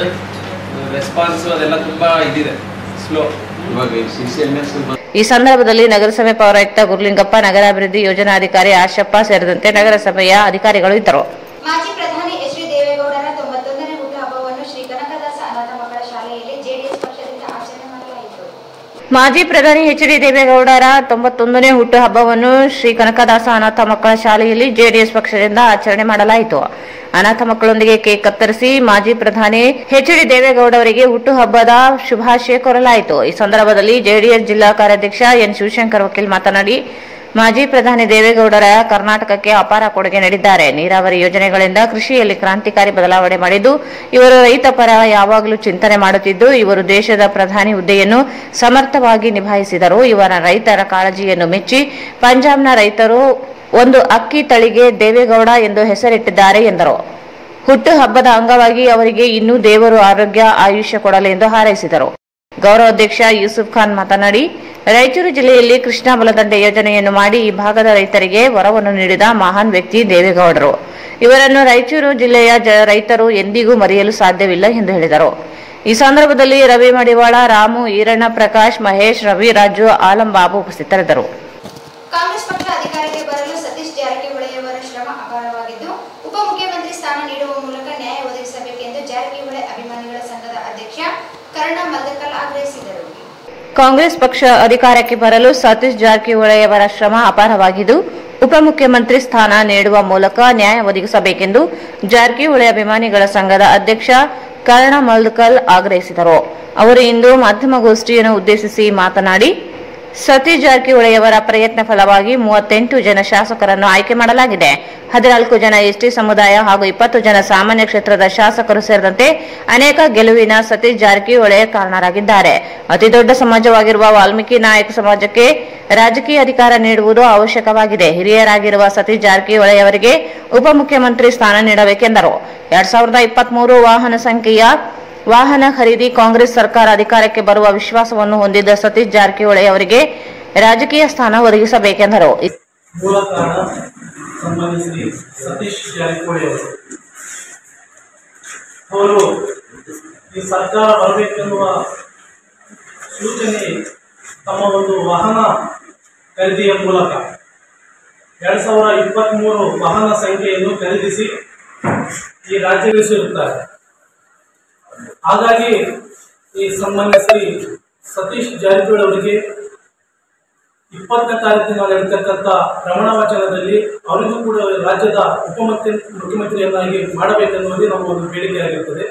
Speaker 6: ರೆಸ್ಪಾನ್ಸು ಅದೆಲ್ಲ ತುಂಬಾ ಇದಿದೆ ಸ್ಲೋ
Speaker 5: ಇವಾಗ ಸಿ ಸಿ ಎನ್ ಎಸ್
Speaker 3: ಈ ಸಂದರ್ಭದಲ್ಲಿ ನಗರಸಭೆ ಪೌರಾಯುಕ್ತ ಗುರುಲಿಂಗಪ್ಪ ನಗರಾಭಿವೃದ್ಧಿ ಯೋಜನಾಧಿಕಾರಿ ಆಶಪ್ಪ ಸೇರಿದಂತೆ ನಗರಸಭೆಯ ಅಧಿಕಾರಿಗಳು ಇದ್ದರು
Speaker 1: ಮಾಜಿ ಪ್ರಧಾನಿ ಎಚ್ ಡಿ ದೇವೇಗೌಡರ ತೊಂಬತ್ತೊಂದನೇ ಹುಟ್ಟುಹಬ್ಬವನ್ನು ಶ್ರೀ ಕನಕದಾಸ ಅನಾಥ ಮಕ್ಕಳ ಶಾಲೆಯಲ್ಲಿ ಜೆಡಿಎಸ್ ಪಕ್ಷದಿಂದ ಆಚರಣೆ ಮಾಡಲಾಯಿತು
Speaker 3: ಮಾಜಿ ಪ್ರಧಾನಿ ಎಚ್ ಡಿ ದೇವೇಗೌಡರ ತೊಂಬತ್ತೊಂದನೇ ಹುಟ್ಟುಹಬ್ಬವನ್ನು ಶ್ರೀ ಕನಕದಾಸ ಅನಾಥ ಮಕ್ಕಳ ಶಾಲೆಯಲ್ಲಿ ಜೆಡಿಎಸ್ ಪಕ್ಷದಿಂದ ಆಚರಣೆ ಮಾಡಲಾಯಿತು ಅನಾಥ ಮಕ್ಕಳೊಂದಿಗೆ ಕೇಕ್ ಕತ್ತರಿಸಿ ಮಾಜಿ ಪ್ರಧಾನಿ ಎಚ್ ಡಿ ದೇವೇಗೌಡ ಅವರಿಗೆ ಹುಟ್ಟುಹಬ್ಬದ ಶುಭಾಶಯ ಕೋರಲಾಯಿತು ಈ ಸಂದರ್ಭದಲ್ಲಿ ಜೆಡಿಎಸ್ ಜಿಲ್ಲಾ ಕಾರ್ಯಾಧ್ಯಕ್ಷ ಎನ್ ಶಿವಶಂಕರ್ ವಕೀಲ್ ಮಾತನಾಡಿ ಮಾಜಿ ಪ್ರಧಾನಿ ದೇವೇಗೌಡರ ಕರ್ನಾಟಕಕ್ಕೆ ಅಪಾರ ಕೊಡುಗೆ ನೀಡಿದ್ದಾರೆ ನೀರಾವರಿ ಯೋಜನೆಗಳಿಂದ ಕೃಷಿಯಲ್ಲಿ ಕ್ರಾಂತಿಕಾರಿ ಬದಲಾವಣೆ ಮಾಡಿದ್ದು ಇವರು ರೈತ ಪರ ಯಾವಾಗಲೂ ಚಿಂತನೆ ಮಾಡುತ್ತಿದ್ದು ಇವರು ದೇಶದ ಪ್ರಧಾನಿ ಹುದ್ದೆಯನ್ನು ಸಮರ್ಥವಾಗಿ ನಿಭಾಯಿಸಿದರು ಇವರ ರೈತರ ಕಾಳಜಿಯನ್ನು ಮೆಚ್ಚಿ ಪಂಜಾಬ್ನ ರೈತರು ಒಂದು ಅಕ್ಕಿ ತಳಿಗೆ ದೇವೇಗೌಡ ಎಂದು ಹೆಸರಿಟ್ಟಿದ್ದಾರೆ ಎಂದರು ಹುಟ್ಟು ಹಬ್ಬದ ಅಂಗವಾಗಿ ಅವರಿಗೆ ಇನ್ನೂ ದೇವರು ಆರೋಗ್ಯ ಆಯುಷ್ಯ ಕೊಡಲಿ ಎಂದು ಹಾರೈಸಿದರು ಗೌರವಾಧ್ಯಕ್ಷ ಯೂಸುಫ್ ಖಾನ್ ಮಾತನಾಡಿ ರಾಯಚೂರು ಜಿಲ್ಲೆಯಲ್ಲಿ ಕೃಷ್ಣಾ ಬಲದಂಡೆ ಯೋಜನೆಯನ್ನು ಮಾಡಿ ಈ ಭಾಗದ ರೈತರಿಗೆ ವರವನ್ನು ನೀಡಿದ ಮಹಾನ್ ವ್ಯಕ್ತಿ ದೇವೇಗೌಡರು ಇವರನ್ನು ರಾಯಚೂರು ಜಿಲ್ಲೆಯ ಜ- ರೈತರು ಎಂದಿಗೂ ಮರೆಯಲು ಸಾಧ್ಯವಿಲ್ಲ ಎಂದು ಹೇಳಿದರು ಈ ಸಂದರ್ಭದಲ್ಲಿ ರವಿ ಮಡಿವಾಳ ರಾಮು ಈರಣ್ಣ ಪ್ರಕಾಶ್ ಮಹೇಶ್ ರವಿ ರಾಜು ಆಲಂ ಬಾಬು ಉಪಸ್ಥಿತರಿದ್ದರು
Speaker 1: ಕಾಂಗ್ರೆಸ್ ಪಕ್ಷ ಅಧಿಕಾರಕ್ಕೆ ಬರಲು ಸತೀಶ್ ಜಾರಕಿಹೊಳಿಯವರ ಶ್ರಮ ಅಪಾರವಾಗಿದ್ದು ಉಪಮುಖ್ಯಮಂತ್ರಿ ಸ್ಥಾನ ನೀಡುವ ಮೂಲಕ ನ್ಯಾಯ ಒದಗಿಸಬೇಕೆಂದು ಜಾರಕಿಹೊಳಿ ಅಭಿಮಾನಿಗಳ ಸಂಘದ ಅಧ್ಯಕ್ಷ ಕರ್ಣ ಮಲ್ದಕಲ್ ಆಗ್ರಹಿಸಿದರು
Speaker 3: ಕಾಂಗ್ರೆಸ್ ಪಕ್ಷ ಅಧಿಕಾರಕ್ಕೆ ಬರಲು ಸತೀಶ್ ಜಾರಕಿಹೊಳಿಯವರ ಶ್ರಮ ಅಪಾರವಾಗಿದ್ದು ಉಪಮುಖ್ಯಮಂತ್ರಿ ಸ್ಥಾನ ನೀಡುವ ಮೂಲಕ ನ್ಯಾಯ ಒದಗಿಸಬೇಕೆಂದು ಜಾರಕಿಹೊಳಿ ಅಭಿಮಾನಿಗಳ ಸಂಘದ ಅಧ್ಯಕ್ಷ ಕರ್ಣ ಮಲ್ದಕಲ್ ಆಗ್ರಹಿಸಿದರು ಅವರು ಇಂದು ಮಾಧ್ಯಮಗೋಷ್ಠಿಯನ್ನು ಉದ್ದೇಶಿಸಿ ಮಾತನಾಡಿ ಸತೀಶ್ ಜಾರಕಿಹೊಳಿಯವರ ಪ್ರಯತ್ನ ಫಲವಾಗಿ ಮೂವತ್ತೆಂಟು ಜನ ಶಾಸಕರನ್ನು ಆಯ್ಕೆ ಮಾಡಲಾಗಿದೆ ಹದಿನಾಲ್ಕು ಜನ ಎಸ್ಟಿ ಸಮುದಾಯ ಹಾಗೂ ಇಪ್ಪತ್ತು ಜನ ಸಾಮಾನ್ಯ ಕ್ಷೇತ್ರದ ಶಾಸಕರು ಸೇರಿದಂತೆ ಅನೇಕ ಗೆಲುವಿನ ಸತೀಶ್ ಜಾರಕಿಹೊಳಿ ಕಾರಣರಾಗಿದ್ದಾರೆ ಅತಿದೊಡ್ಡ ಸಮಾಜವಾಗಿರುವ ವಾಲ್ಮೀಕಿ ನಾಯಕ ಸಮಾಜಕ್ಕೆ ರಾಜಕೀಯ ಅಧಿಕಾರ ನೀಡುವುದು ಅವಶ್ಯಕವಾಗಿದೆ ಹಿರಿಯರಾಗಿರುವ ಸತೀಶ್ ಜಾರಕಿಹೊಳಿ ಅವರಿಗೆ ಉಪಮುಖ್ಯಮಂತ್ರಿ ಸ್ಥಾನ ನೀಡಬೇಕೆಂದರು ಎರಡ್ ಸಾವಿರದ ಇಪ್ಪತ್ಮೂರು ವಾಹನ ಸಂಖ್ಯೆಯ ವಾಹನ ಖರೀದಿ ಕಾಂಗ್ರೆಸ್ ಸರ್ಕಾರ ಅಧಿಕಾರಕ್ಕೆ ಬರುವ ವಿಶ್ವಾಸವನ್ನು ಹೊಂದಿದ್ದ ಸತೀಶ್ ಜಾರಕಿಹೊಳಿ ಅವರಿಗೆ ರಾಜಕೀಯ ಸ್ಥಾನ ಒದಗಿಸಬೇಕೆಂದರು
Speaker 10: ಮೂಲ ಕಾರಣ ಸನ್ಮಾನ್ಯ ಶ್ರೀ ಸತೀಶ್ ಜಾರಕಿಹೊಳಿ ಅವರು ಅವರು ಈ ಸರ್ಕಾರ ಬರಬೇಕೆನ್ನುವ ಸೂಚನೆ ತಮ್ಮ ಒಂದು ವಾಹನ ಖರೀದಿಯ ಮೂಲಕ ಎರಡ್ ಸಾವಿರ ಇಪ್ಪತ್ತ್ಮೂರು ವಾಹನ ಸಂಖ್ಯೆಯನ್ನು ಖರೀದಿಸಿ ಈ ರಾಜ್ಯಗಳಿಸಿರುತ್ತಾರೆ ಹಾಗಾಗಿ ಈ ಸನ್ಮಾನ್ಯ ಶ್ರೀ ಸತೀಶ್ ಜಾರಕಿಹೊಳಿ ಅವರಿಗೆ ಇಪ್ಪತ್ತನೇ ತಾರೀಕಿನ ನಡೆತಕ್ಕಂಥ ಪ್ರಮಾಣ ವಚನದಲ್ಲಿ ಅವರಿಗೂ ಕೂಡ ರಾಜ್ಯದ ಉಪಮುಖ್ಯ ಮುಖ್ಯಮಂತ್ರಿಯನ್ನಾಗಿ ಮಾಡಬೇಕೆನ್ನುವುದೇ ನಮ್ಮ ಒಂದು ಬೇಡಿಕೆಯಾಗಿರುತ್ತದೆ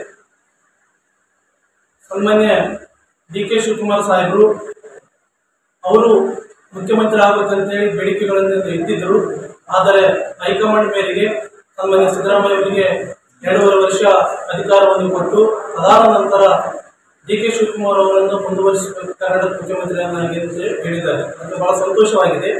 Speaker 10: ಸನ್ಮಾನ್ಯ ಡಿ ಕೆ ಶಿವಕುಮಾರ್ ಸಾಹೇಬರು ಅವರು ಮುಖ್ಯಮಂತ್ರಿ ಆಗಬೇಕಂತೇಳಿ ಬೇಡಿಕೆಗಳನ್ನು ಇಟ್ಟಿದ್ದರು ಆದರೆ ಹೈಕಮಾಂಡ್ ಮೇರೆಗೆ ಸನ್ಮಾನ್ಯ ಸಿದ್ದರಾಮಯ್ಯ ಅವರಿಗೆ ಎರಡೂವರೆ ವರ್ಷ ಅಧಿಕಾರವನ್ನು ಕೊಟ್ಟು ಅದಾದ ನಂತರ ಡಿ ಕೆ ಶಿವಕುಮಾರ್ ಅವರನ್ನು ಮುಂದುವರಿಸಬೇಕು ಕನ್ನಡ ಮುಖ್ಯಮಂತ್ರಿಯನ್ನಾಗಿ ಅಂತ ಹೇಳಿ ಹೇಳಿದ್ದಾರೆ ಅದು ಬಹಳ ಸಂತೋಷವಾಗಿದೆ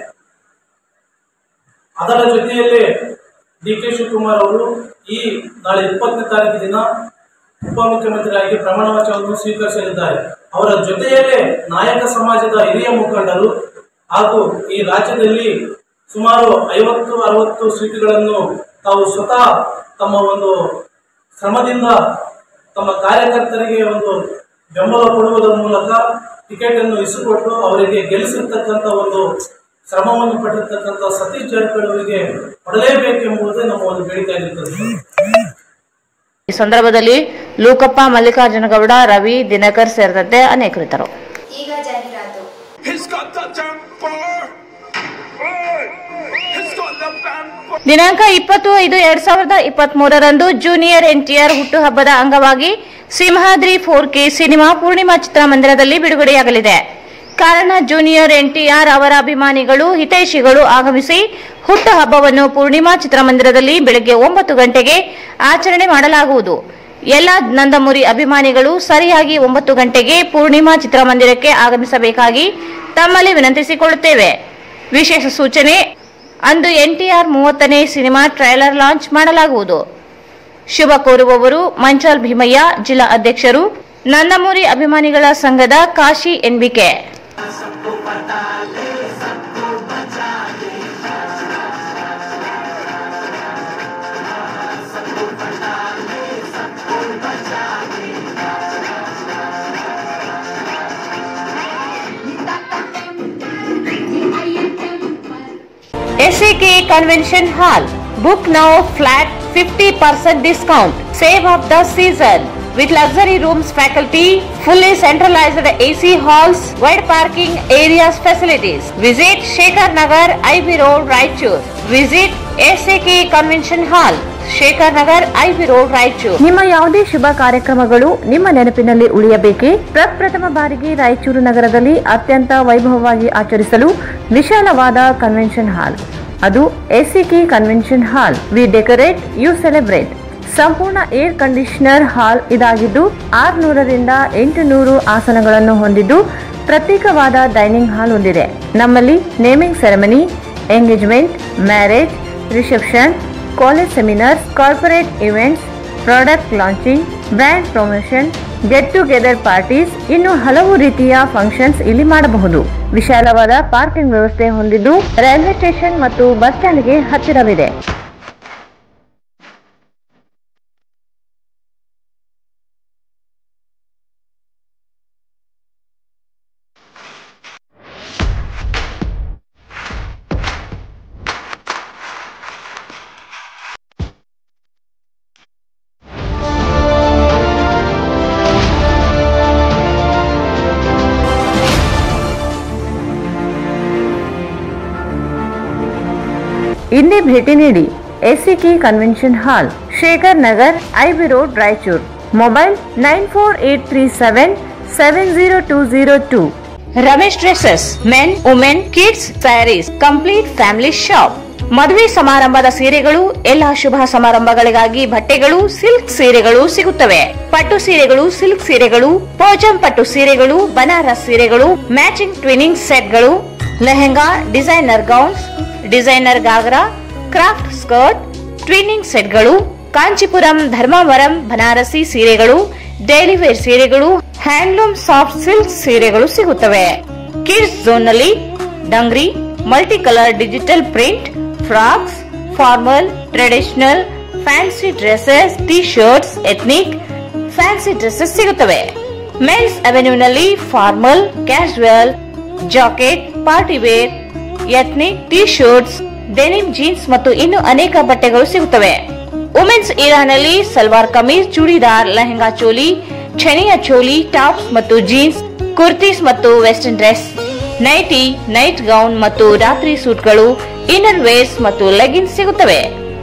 Speaker 10: ಅದರ ಜೊತೆಯಲ್ಲಿ ಡಿ ಕೆ ಶಿವಕುಮಾರ್ ಅವರು ಈ ನಾಳೆ ಇಪ್ಪತ್ತನೇ ತಾರೀಕು ದಿನ ಉಪಮುಖ್ಯಮಂತ್ರಿಯಾಗಿ ಪ್ರಮಾಣ ವಚನವನ್ನು ಸ್ವೀಕರಿಸಲಿದ್ದಾರೆ ಅವರ ಜೊತೆಯಲ್ಲೇ ನಾಯಕ ಸಮಾಜದ ಹಿರಿಯ ಮುಖಂಡರು ಹಾಗೂ ಈ ರಾಜ್ಯದಲ್ಲಿ ಸುಮಾರು ಐವತ್ತು ಅರವತ್ತು ಸೀಟುಗಳನ್ನು ತಾವು ಸ್ವತಃ ತಮ್ಮ ಒಂದು ಶ್ರಮದಿಂದ ತಮ್ಮ ಕಾರ್ಯಕರ್ತರಿಗೆ ಒಂದು ಬೆಂಬಲ ಕೊಡುವುದರ ಮೂಲಕ ಟಿಕೆಟ್ ಅನ್ನು ಇಸಿಕೊಟ್ಟು ಅವರಿಗೆ ಗೆಲ್ಲಿಸಿರ್ತಕ್ಕಂಥ ಒಂದು ಶ್ರಮವನ್ನು ಪಟ್ಟಿರ್ತಕ್ಕಂಥ ಸತೀಶ್ ಜಾರಕಿಹೊಳಿ ಅವರಿಗೆ ಕೊಡಲೇಬೇಕೆಂಬುದೇ ನಮ್ಮ ಒಂದು ಬೇಡಿಕೆ ಆಗಿರ್ತದೆ
Speaker 3: ಈ ಸಂದರ್ಭದಲ್ಲಿ ಲೂಕಪ್ಪ ಮಲ್ಲಿಕಾರ್ಜುನಗೌಡ ರವಿ ದಿನಕರ್ ಸೇರಿದಂತೆ ಅನೇಕರಿದ್ದರು
Speaker 1: ಈಗ ಜಾಹೀರಾತು
Speaker 2: He's got the temper. Hey, he's got the temper.
Speaker 3: ದಿನಾಂಕ ಇಪ್ಪತ್ತು ಐದು ಎರಡ್ ಸಾವಿರದ ಇಪ್ಪತ್ತ್ ಮೂರರಂದು ಜೂನಿಯರ್ ಎನ್ಟಿಆರ್ ಹುಟ್ಟುಹಬ್ಬದ ಅಂಗವಾಗಿ Simhadri four K cinema Poornima ಚಿತ್ರಮಂದಿರದಲ್ಲಿ ಬಿಡುಗಡೆಯಾಗಲಿದೆ ಕಾರಣ ಜೂನಿಯರ್ ಎನ್ಟಿಆರ್ ಅವರ ಅಭಿಮಾನಿಗಳು ಹಿತೈಷಿಗಳು ಆಗಮಿಸಿ ಹುಟ್ಟುಹಬ್ಬವನ್ನು ಪೂರ್ಣಿಮಾ ಚಿತ್ರಮಂದಿರದಲ್ಲಿ ಬೆಳಗ್ಗೆ ಒಂಬತ್ತು ಗಂಟೆಗೆ ಆಚರಣೆ ಮಾಡಲಾಗುವುದು ಎಲ್ಲ ನಂದಮುರಿ ಅಭಿಮಾನಿಗಳು ಸರಿಯಾಗಿ ಒಂಬತ್ತು ಗಂಟೆಗೆ ಪೂರ್ಣಿಮಾ ಚಿತ್ರಮಂದಿರಕ್ಕೆ ಆಗಮಿಸಬೇಕಾಗಿ ತಮ್ಮಲ್ಲಿ ವಿನಂತಿಸಿಕೊಳ್ಳುತ್ತೇವೆ ವಿಶೇಷ ಸೂಚನೆ ಅಂದು ಎನ್ಟಿಆರ್ ಮೂವತ್ತನೇ ಸಿನಿಮಾ ಟ್ರೈಲರ್ ಲಾಂಚ್ ಮಾಡಲಾಗುವುದು ಶುಭ ಕೋರುವವರು ಮಂಚಾಲ್ ಭೀಮಯ್ಯ ಜಿಲ್ಲಾ ಅಧ್ಯಕ್ಷರು ನಂದಮೂರಿ ಅಭಿಮಾನಿಗಳ ಸಂಘದ Kashi NBK SAK Convention Hall. Book now flat 50% discount. Save of the season. With luxury rooms, faculty, fully centralized AC halls, wide parking areas facilities. Visit Shekhar Nagar, IB Road, Raichur. Visit SAK Convention Hall. Shekhar Nagar IB road Raichur ನಿಮ್ಮ ಯಾವುದೇ ಶುಭ ಕಾರ್ಯಕ್ರಮಗಳು ನಿಮ್ಮ ನೆನಪಿನಲ್ಲಿ ಉಳಿಯಬೇಕೇ ಪ್ರಪ್ರಥಮ ಬಾರಿಗೆ ರಾಯಚೂರು ನಗರದಲ್ಲಿ ಅತ್ಯಂತ ವೈಭವವಾಗಿ ಆಚರಿಸಲು ವಿಶಾಲವಾದ ಕನ್ವೆನ್ಷನ್ ಹಾಲ್ ಅದು ACK convention hall we decorate you celebrate ಸಂಪೂರ್ಣ ಏರ್ ಕಂಡೀಷನರ್ ಹಾಲ್ ಇದಾಗಿದ್ದು ಆರುನೂರರಿಂದ ಎಂಟು ನೂರು ಆಸನಗಳನ್ನು ಹೊಂದಿದ್ದು ಪ್ರತ್ಯೇಕವಾದ ಡೈನಿಂಗ್ ಹಾಲ್ ಹೊಂದಿದೆ ನಮ್ಮಲ್ಲಿ naming ceremony engagement marriage reception college seminars corporate events product launching brand promotion get together parties ಇನ್ನು ಹಲವು ರೀತಿಯ ಫಂಕ್ಷನ್ಸ್ ಇಲ್ಲಿ ಮಾಡಬಹುದು ವಿಶಾಲವಾದ ಪಾರ್ಕಿಂಗ್ ವ್ಯವಸ್ಥೆ ಹೊಂದಿದ್ದು ರೈಲ್ವೆ ಸ್ಟೇಷನ್ ಮತ್ತು ಬಸ್ ಸ್ಟ್ಯಾಂಡ್ಗೆ ಹತ್ತಿರವಿದೆ ಇಂದೇ ಭೇಟಿ ನೀಡಿ ACK convention hall Shekhar Nagar IB road Raichur mobile nine four eight three seven seven zero two zero two Ramesh dresses men women kids saris complete family shop ಮದುವೆ ಸಮಾರಂಭದ ಸೀರೆಗಳು ಎಲ್ಲಾ ಶುಭ ಸಮಾರಂಭಗಳಿಗಾಗಿ ಬಟ್ಟೆಗಳು ಸಿಲ್ಕ್ ಸೀರೆಗಳು ಸಿಗುತ್ತವೆ ಪಟ್ಟು ಸೀರೆಗಳು ಸಿಲ್ಕ್ ಸೀರೆಗಳು ಪೋಜಂ ಪಟ್ಟು ಸೀರೆಗಳು ಬನಾರಸ್ ಸೀರೆಗಳು ಮ್ಯಾಚಿಂಗ್ ಟ್ವಿನಿಂಗ್ ಸೆಟ್ಗಳು lehenga designer gowns designer ghagra craft skirt twinning ಸೆಟ್ಗಳು ಕಾಂಚೀಪುರಂ ಧರ್ಮಾವರಂ ಬನಾರಸಿ ಸೀರೆಗಳು ಡೈಲಿ ವೇರ್ ಸೀರೆಗಳು ಹ್ಯಾಂಡ್ಲೂಮ್ ಸಾಫ್ಟ್ ಸಿಲ್ಕ್ ಸೀರೆಗಳು ಸಿಗುತ್ತವೆ ಕಿಡ್ಸ್ ಝೋನ್ ನಲ್ಲಿ dungaree multi colour digital print frocks formal traditional fancy dresses T shirts ethnic fancy dresses ಸಿಗುತ್ತವೆ ಮೆನ್ಸ್ ಅವೆನ್ಯೂನಲ್ಲಿ formal casual jacket party wear ethnic T shirts denim jeans ಮತ್ತು ಇನ್ನು ಅನೇಕ ಬಟ್ಟೆಗಳು ಸಿಗುತ್ತವೆ ವುಮೆನ್ಸ್ ಇರಾನಲ್ಲಿ ಸಲ್ವಾರ್ ಕಮೀಸ್ ಚೂಡಿದಾರ್ ಲೆಹಂಗಾ ಚೋಲಿ ಛನಿಯ ಚೋಲಿ ಟಾಪ್ಸ್ ಮತ್ತು ಜೀನ್ಸ್ ಕುರ್ತೀಸ್ ಮತ್ತು western dress nighty night gown ಮತ್ತು ರಾತ್ರಿ ಸೂಟ್ಗಳು ಇನ್ನರ್ ವೇರ್ಸ್ ಮತ್ತು ಲೆಗಿನ್ಸ್ ಸಿಗುತ್ತವೆ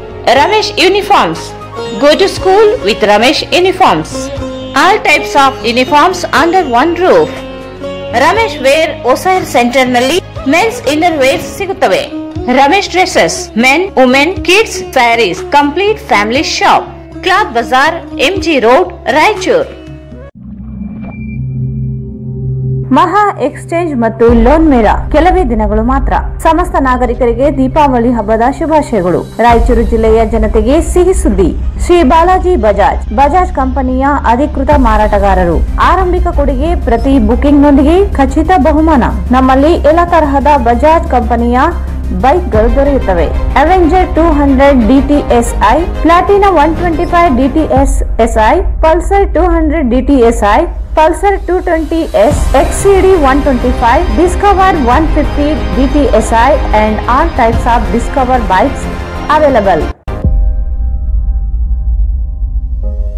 Speaker 3: Ramesh uniforms go to school with Ramesh uniforms all types of uniforms under one roof Ramesh wear ಒಸೈರ್ ಸೆಂಟರ್ ನಲ್ಲಿ ಮೆನ್ಸ್ ಇನ್ನರ್ ವೇರ್ಸ್ ಸಿಗುತ್ತವೆ Ramesh dresses men women kids saris complete family shop cloth bazaar MG road Raichur ಮಹಾ exchange ಮತ್ತು loan ಮೇಳ ಕೆಲವೇ ದಿನಗಳು ಮಾತ್ರ ಸಮಸ್ತ ನಾಗರಿಕರಿಗೆ ದೀಪಾವಳಿ ಹಬ್ಬದ ಶುಭಾಶಯಗಳು ರಾಯಚೂರು ಜಿಲ್ಲೆಯ ಜನತೆಗೆ ಸಿಹಿ ಸುದ್ದಿ ಶ್ರೀ ಬಾಲಾಜಿ ಬಜಾಜ್ ಬಜಾಜ್ ಕಂಪನಿಯ ಅಧಿಕೃತ ಮಾರಾಟಗಾರರು ಆರಂಭಿಕ ಕೊಡುಗೆ ಪ್ರತಿ ಬುಕಿಂಗ್ನೊಂದಿಗೆ ಖಚಿತ ಬಹುಮಾನ ನಮ್ಮಲ್ಲಿ ಎಲ್ಲ ತರಹದ ಬಜಾಜ್ ಕಂಪನಿಯ ಬೈಕ್ಗಳು ದೊರೆಯುತ್ತವೆ Avenger two hundred DTSI Platina one twenty five DTS SI Pulsar two hundred DTSI Pulsar two twenty S XCD one twenty five Discover one fifty DTSI and all types of Discover bikes available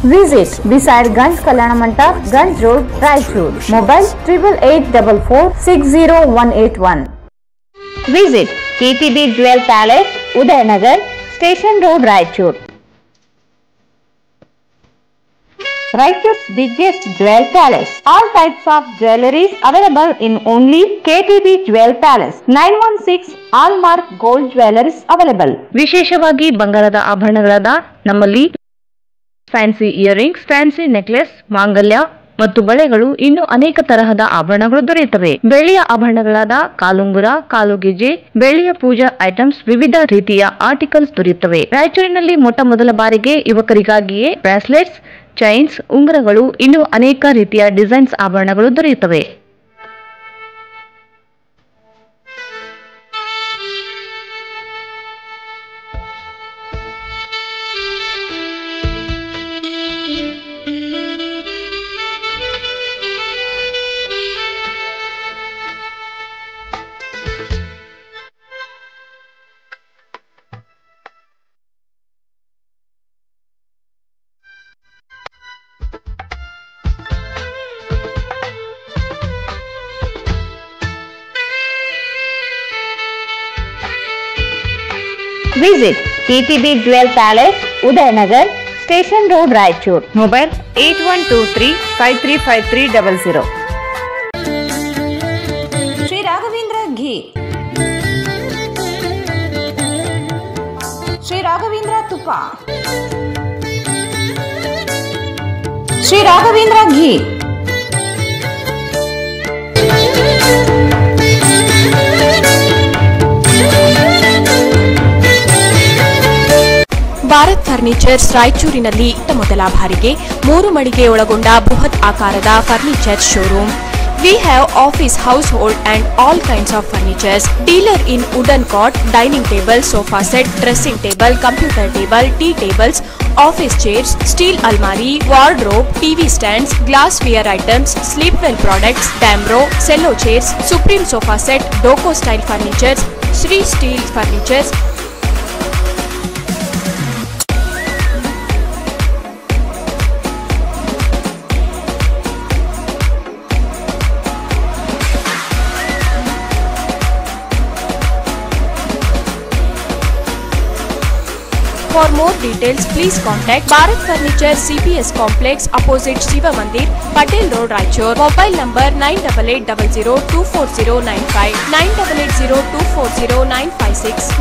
Speaker 11: Visit beside Ganj Kalyana Mandap, Ganj Road, Raichur. Mobile triple eight double four six zero one eight one. Visit KTB Jewel Palace, Udayanagar, Station Road, Raichur. Raichur's biggest jewel palace. All types of jewelries available in only KTB Jewel Palace. 916 Allmark Gold Jewelers available.
Speaker 3: ವಿಶೇಷವಾಗಿ ಬಂಗಾರದ ಆಭರಣಗಳಾದ ನಮ್ಮಲ್ಲಿ fancy earrings fancy necklace ಮಾಂಗಲ್ಯ ಮತ್ತು ಬಳೆಗಳು ಇನ್ನು ಅನೇಕ ತರಹದ ಆಭರಣಗಳು ದೊರೆಯುತ್ತವೆ ಬೆಳ್ಳಿಯ ಆಭರಣಗಳಾದ ಕಾಲುಂಗುರ ಕಾಲುಗೆಜೆ ಬೆಳ್ಳಿಯ ಪೂಜಾ ಐಟಮ್ಸ್ ವಿವಿಧ ರೀತಿಯ ಆರ್ಟಿಕಲ್ಸ್ ದೊರೆಯುತ್ತವೆ ರಾಯಚೂರಿನಲ್ಲಿ ಮೊಟ್ಟ ಮೊದಲ ಬಾರಿಗೆ ಯುವಕರಿಗಾಗಿಯೇ ಬ್ರಾಸ್ಲೆಟ್ಸ್ ಚೈನ್ಸ್ ಉಂಗುರಗಳು ಇನ್ನು ಅನೇಕ ರೀತಿಯ ಡಿಸೈನ್ಸ್ ಆಭರಣಗಳು ದೊರೆಯುತ್ತವೆ
Speaker 11: Visit KTB Jewel Palace, Udayanagar, Station Road, Raichur. Mobile 8123 535300. Shri Raghavendra ghee Shri Raghavendra ತುಪ್ಪ ಶ್ರೀ ರಾಘವೇಂದ್ರ ಘೀ
Speaker 4: ಭಾರತ್ ಫರ್ನಿಚರ್ಸ್ ರಾಯಚೂರಿನಲ್ಲಿ ಇತ್ತ ಮೊದಲ ಬಾರಿಗೆ ಮೂರು ಮಳಿಗೆ ಒಳಗೊಂಡ ಬೃಹತ್ ಆಕಾರದ furniture showroom we have office household and all kinds of furnitures dealer in wooden cot dining table sofa set dressing table computer table tea tables office chairs steel ಅಲ್ಮಾರಿ wardrobe TV stands glass wear items sleep well products Damro Cello chairs supreme sofa set ಡೋಕೋ style furnitures Shri steel furnitures For more details, please contact Bharat Furniture CPS Complex opposite Shiva Mandir, Patel Road, Raichur. Mobile number 9880240959, 9880240956,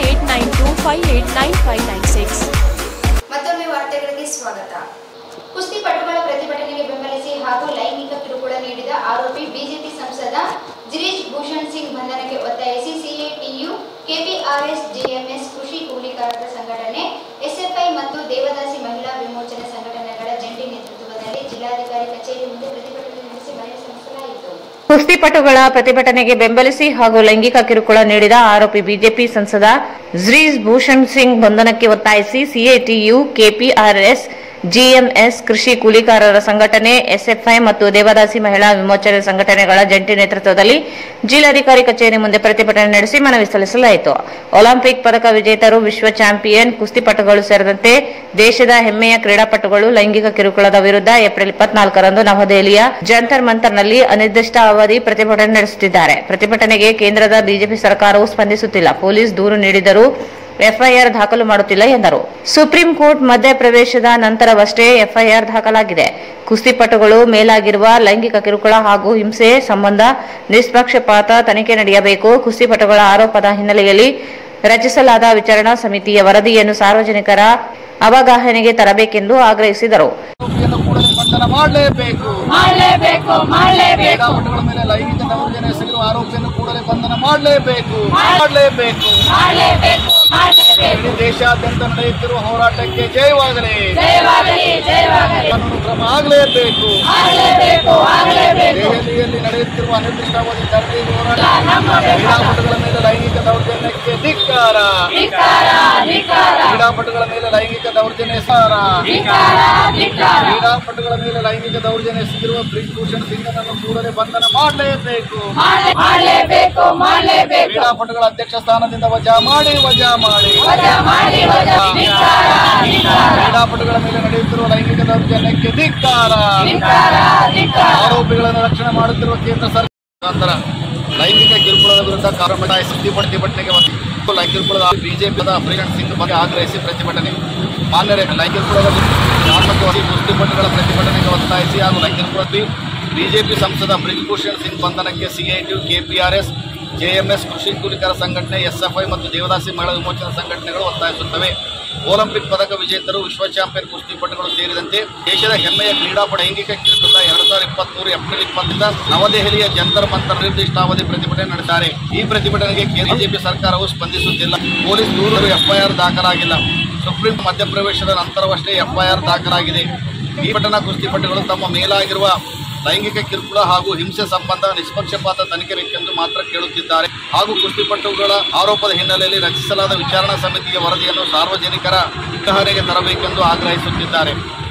Speaker 4: 8892589596.
Speaker 1: ಮತ್ತೊಮ್ಮೆ ವಾರ್ತೆಗಳಿಗೆ ಸ್ವಾಗತ ಕುಸ್ತಿಪಟುಗಳ ಪ್ರತಿಭಟನೆಗೆ ಬೆಂಬಲಿಸಿ ಹಾಗೂ ಲೈಂಗಿಕ ಕಿರುಕುಳ ನೀಡಿದ ಆರೋಪಿ ಬಿಜೆಪಿ ಸಂಸದ ಜಿರೀಶ್ ಭೂಷಣ್ ಸಿಂಗ್ ಬಂಧನಕ್ಕೆ ಒತ್ತಾಯಿಸಿ ಸಿಐಟಿಯು ಕೆಪಿಆರ್ಎಸ್ ಜೆಎಂಎಸ್ ಕೃಷಿ ಕೂಲಿಕಾರರ ಸಂಘಟನೆ ಎಸ್ಎಫ್ಐ ಮತ್ತು ದೇವದಾಸಿ ಮಹಿಳಾ ವಿಮೋಚನೆ ಸಂಘಟನೆಗಳ ಜಂಟಿ ನೇತೃತ್ವದಲ್ಲಿ ಜಿಲ್ಲಾಧಿಕಾರಿ ಕಚೇರಿ ಮುಂದೆ ಪ್ರತಿಭಟನೆ ನಡೆಸಿ ಮನವಿ ಸಲ್ಲಿಸಲಾಯಿತು
Speaker 3: ಕುಸ್ತಿಪಟುಗಳ ಪ್ರತಿಭಟನೆಗೆ ಬೆಂಬಲಿಸಿ ಹಾಗೂ ಲೈಂಗಿಕ ಕಿರುಕುಳ ನೀಡಿದ ಆರೋಪಿ ಬಿಜೆಪಿ ಸಂಸದ ಜ್ರೀಸ್ ಭೂಷಣ್ ಸಿಂಗ್ ಬಂಧನಕ್ಕೆ ಒತ್ತಾಯಿಸಿ ಸಿಎಟಿಯು ಕೆಪಿಆರ್ಎಸ್ ಜಿಎಂಎಸ್ ಕೃಷಿ ಕೂಲಿಕಾರರ ಸಂಘಟನೆ ಎಸ್ಎಫ್ಐ ಮತ್ತು ದೇವದಾಸಿ ಮಹಿಳಾ ವಿಮೋಚನೆ ಸಂಘಟನೆಗಳ ಜಂಟಿ ನೇತೃತ್ವದಲ್ಲಿ ಜಿಲ್ಲಾಧಿಕಾರಿ ಕಚೇರಿ ಮುಂದೆ ಪ್ರತಿಭಟನೆ ನಡೆಸಿ ಮನವಿ ಸಲ್ಲಿಸಲಾಯಿತು ಒಲಿಂಪಿಕ್ ಪದಕ ವಿಜೇತರು ವಿಶ್ವ ಚಾಂಪಿಯನ್ ಕುಸ್ತಿಪಟುಗಳು ಸೇರಿದಂತೆ ದೇಶದ ಹೆಮ್ಮೆಯ ಕ್ರೀಡಾಪಟುಗಳು ಲೈಂಗಿಕ ಕಿರುಕುಳದ ವಿರುದ್ಧ ಏಪ್ರಿಲ್ ಇಪ್ಪತ್ನಾಲ್ಕರಂದು ನವದೆಹಲಿಯ ಜಂತರ್ ಮಂತರ್ನಲ್ಲಿ ಅನಿರ್ದಿಷ್ಟ ಅವಧಿ ಪ್ರತಿಭಟನೆ ನಡೆಸುತ್ತಿದ್ದಾರೆ ಪ್ರತಿಭಟನೆಗೆ ಕೇಂದ್ರದ ಬಿಜೆಪಿ ಸರ್ಕಾರವು ಸ್ಪಂದಿಸುತ್ತಿಲ್ಲ ಪೊಲೀಸ್ ದೂರು ನೀಡಿದರೂ ಎಫ್ಐಆರ್ ದಾಖಲು ಮಾಡುತ್ತಿಲ್ಲ ಎಂದರು ಸುಪ್ರೀಂ ಕೋರ್ಟ್ ಮಧ್ಯಪ್ರವೇಶದ ನಂತರವಷ್ಟೇ ಎಫ್ಐಆರ್ ದಾಖಲಾಗಿದೆ ಕುಸ್ತಿಪಟುಗಳು ಮೇಲಾಗಿರುವ ಲೈಂಗಿಕ ಕಿರುಕುಳ ಹಾಗೂ ಹಿಂಸೆ ಸಂಬಂಧ ನಿಷ್ಪಕ್ಷಪಾತ ತನಿಖೆ ನಡೆಯಬೇಕು ಕುಸ್ತಿಪಟುಗಳ ಆರೋಪದ ಹಿನ್ನೆಲೆಯಲ್ಲಿ ರಚಿಸಲಾದ ವಿಚಾರಣಾ ಸಮಿತಿಯ ವರದಿಯನ್ನು ಸಾರ್ವಜನಿಕರ ಅವಗಾಹನೆಗೆ ತರಬೇಕೆಂದು ಆಗ್ರಹಿಸಿದರು
Speaker 12: ಬಂಧನ ಮಾಡಲೇಬೇಕು ಮಾಡಲೇಬೇಕು ಮಾಡಲೇಬೇಕು ಕ್ರೀಡಾಪಟುಗಳ ಮೇಲೆ ಲೈಂಗಿಕ ದೌರ್ಜನ್ಯ ಎಸಗಿರುವ ಆರೋಪಿಯನ್ನು ಕೂಡಲೇ ಬಂಧನ ಮಾಡಲೇಬೇಕು ಮಾಡಲೇಬೇಕು ಮಾಡಲೇಬೇಕು ಇಡೀ ದೇಶಾದ್ಯಂತ ನಡೆಯುತ್ತಿರುವ ಹೋರಾಟಕ್ಕೆ ಜಯವಾಗಲಿ ಕಾನೂನು ಕ್ರಮ ಆಗಲೇಬೇಕು ದೆಹಲಿಯಲ್ಲಿ ನಡೆಯುತ್ತಿರುವ ಅನಿರ್ದಿಷ್ಟಾವಧಿ ಧರಣಿ ಹೋರಾಟ ಕ್ರೀಡಾಪಟುಗಳ ಮೇಲೆ ಲೈಂಗಿಕ ದೌರ್ಜನ್ಯಕ್ಕೆ ಧಿಕ್ಕಾರ ಕ್ರೀಡಾಪಟುಗಳ ಮೇಲೆ ಲೈಂಗಿಕ ದೌರ್ಜನ್ಯ ಸಾರ ಕ್ರೀಡಾಪಟುಗಳ ಮೇಲೆ ಲೈಂಗಿಕ ದೌರ್ಜನ್ಯ ಎಸಗಿರುವ ಬ್ರಿಜ್ಭೂಷಣ್ ಸಿಂಗ್ ಅನ್ನು ಕೂಡಲೇ ಬಂಧನ ಮಾಡಲೇಬೇಕು ಕ್ರೀಡಾಪಟುಗಳ ಅಧ್ಯಕ್ಷ ಸ್ಥಾನದಿಂದ ವಜಾ ಮಾಡಿ ವಜಾ ಮಾಡಿ ಕ್ರೀಡಾಪಟುಗಳ ಮೇಲೆ ನಡೆಯುತ್ತಿರುವ ಲೈಂಗಿಕ ದೌರ್ಜನ್ಯಕ್ಕೆ ಧಿಕ್ಕಾರ ಆರೋಪಿಗಳನ್ನು ರಕ್ಷಣೆ ಮಾಡುತ್ತಿರುವ ಕೇಂದ್ರ ಸರ್ಕಾರ ಲೈಂಗಿಕ ಕಿರುಕುಳದ ವಿರುದ್ಧ ಕಾರ್ಯ ಪ್ರತಿಭಟನೆಗೆ ಒಂದು ಲೈಂಗಿಕ ಕಿರುಕುಳದ ಬಿಜೆಪಿದ ಪ್ರಿಯಾಂಕ್ ಸಿಂಗ್ ಬಗ್ಗೆ ಆಗ್ರಹಿಸಿ ಪ್ರತಿಭಟನೆ ಮಾನ್ಯರೇ ಲೈಂಗಿಕ ಕಿರುಕುಳದ ಜ್ಞಾಪಕವಾಗಿ ಕುಸ್ತಿಪಟುಗಳ ಪ್ರತಿಭಟನೆಗೆ ಒತ್ತಾಯಿಸಿ ಹಾಗೂ ಲೈಂಗಿಕ ಕಿರುಕುಳದಲ್ಲಿ ಬಿಜೆಪಿ ಸಂಸದ ಬ್ರಿಜ್ಭೂಷಣ್ ಸಿಂಗ್ ಬಂಧನಕ್ಕೆ ಸಿಐಟಿ ಕೆಪಿಆರ್ಎಸ್ ಜೆಎಂಎಸ್ ಕೃಷಿ ಕೂಲಿಕರ ಸಂಘಟನೆ ಎಸ್ಎಫ್ಐ ಮತ್ತು ದೇವದಾಸಿ ಮಹಿಳಾ ವಿಮೋಚನಾ ಸಂಘಟನೆಗಳು ಒತ್ತಾಯಿಸುತ್ತವೆ ಒಲಿಂಪಿಕ್ ಪದಕ ವಿಜೇತರು ವಿಶ್ವ ಚಾಂಪಿಯನ್ ಕುಸ್ತಿಪಟುಗಳು ಸೇರಿದಂತೆ ದೇಶದ ಹೆಮ್ಮೆಯ ಕ್ರೀಡಾಪಟು ಲೈಂಗಿಕ ಕಿರುಕುಳ ಎರಡ್ ಸಾವಿರದ ಇಪ್ಪತ್ಮೂರು ಏಪ್ರಿಲ್ ಇಪ್ಪತ್ತರಿಂದ ನವದೆಹಲಿಯ ಜಂತರ್ ಮಂತರ್ ನಿರ್ದಿಷ್ಟಾವಧಿ ಪ್ರತಿಭಟನೆ ನಡೆಸಿದ್ದಾರೆ ಈ ಪ್ರತಿಭಟನೆಗೆ ಬಿಜೆಪಿ ಸರ್ಕಾರವು ಸ್ಪಂದಿಸುತ್ತಿಲ್ಲ ಪೊಲೀಸ್ ದೂರರು ಎಫ್ಐಆರ್ ದಾಖಲಾಗಿಲ್ಲ ಸುಪ್ರೀಂ ಮಧ್ಯಪ್ರವೇಶದ ನಂತರವಷ್ಟೇ ಎಫ್ಐಆರ್ ದಾಖಲಾಗಿದೆ ಈ ಪಟ್ಟಣ ಕುಸ್ತಿಪಟುಗಳು ತಮ್ಮ ಮೇಲಾಗಿರುವ ಲೈಂಗಿಕ ಕಿರುಕುಳ ಹಾಗೂ ಹಿಂಸೆ ಸಂಬಂಧ ನಿಷ್ಪಕ್ಷಪಾತ ತನಿಖೆ ಬೇಕೆಂದು ಮಾತ್ರ ಕೇಳುತ್ತಿದ್ದಾರೆ ಹಾಗೂ ಕುಸ್ತಿಪಟುಗಳ ಆರೋಪದ ಹಿನ್ನೆಲೆಯಲ್ಲಿ ರಚಿಸಲಾದ ವಿಚಾರಣಾ ಸಮಿತಿಯ ವರದಿಯನ್ನು ಸಾರ್ವಜನಿಕರ ವಿಚಾರಣೆಗೆ ತರಬೇಕೆಂದು ಆಗ್ರಹಿಸುತ್ತಿದ್ದಾರೆ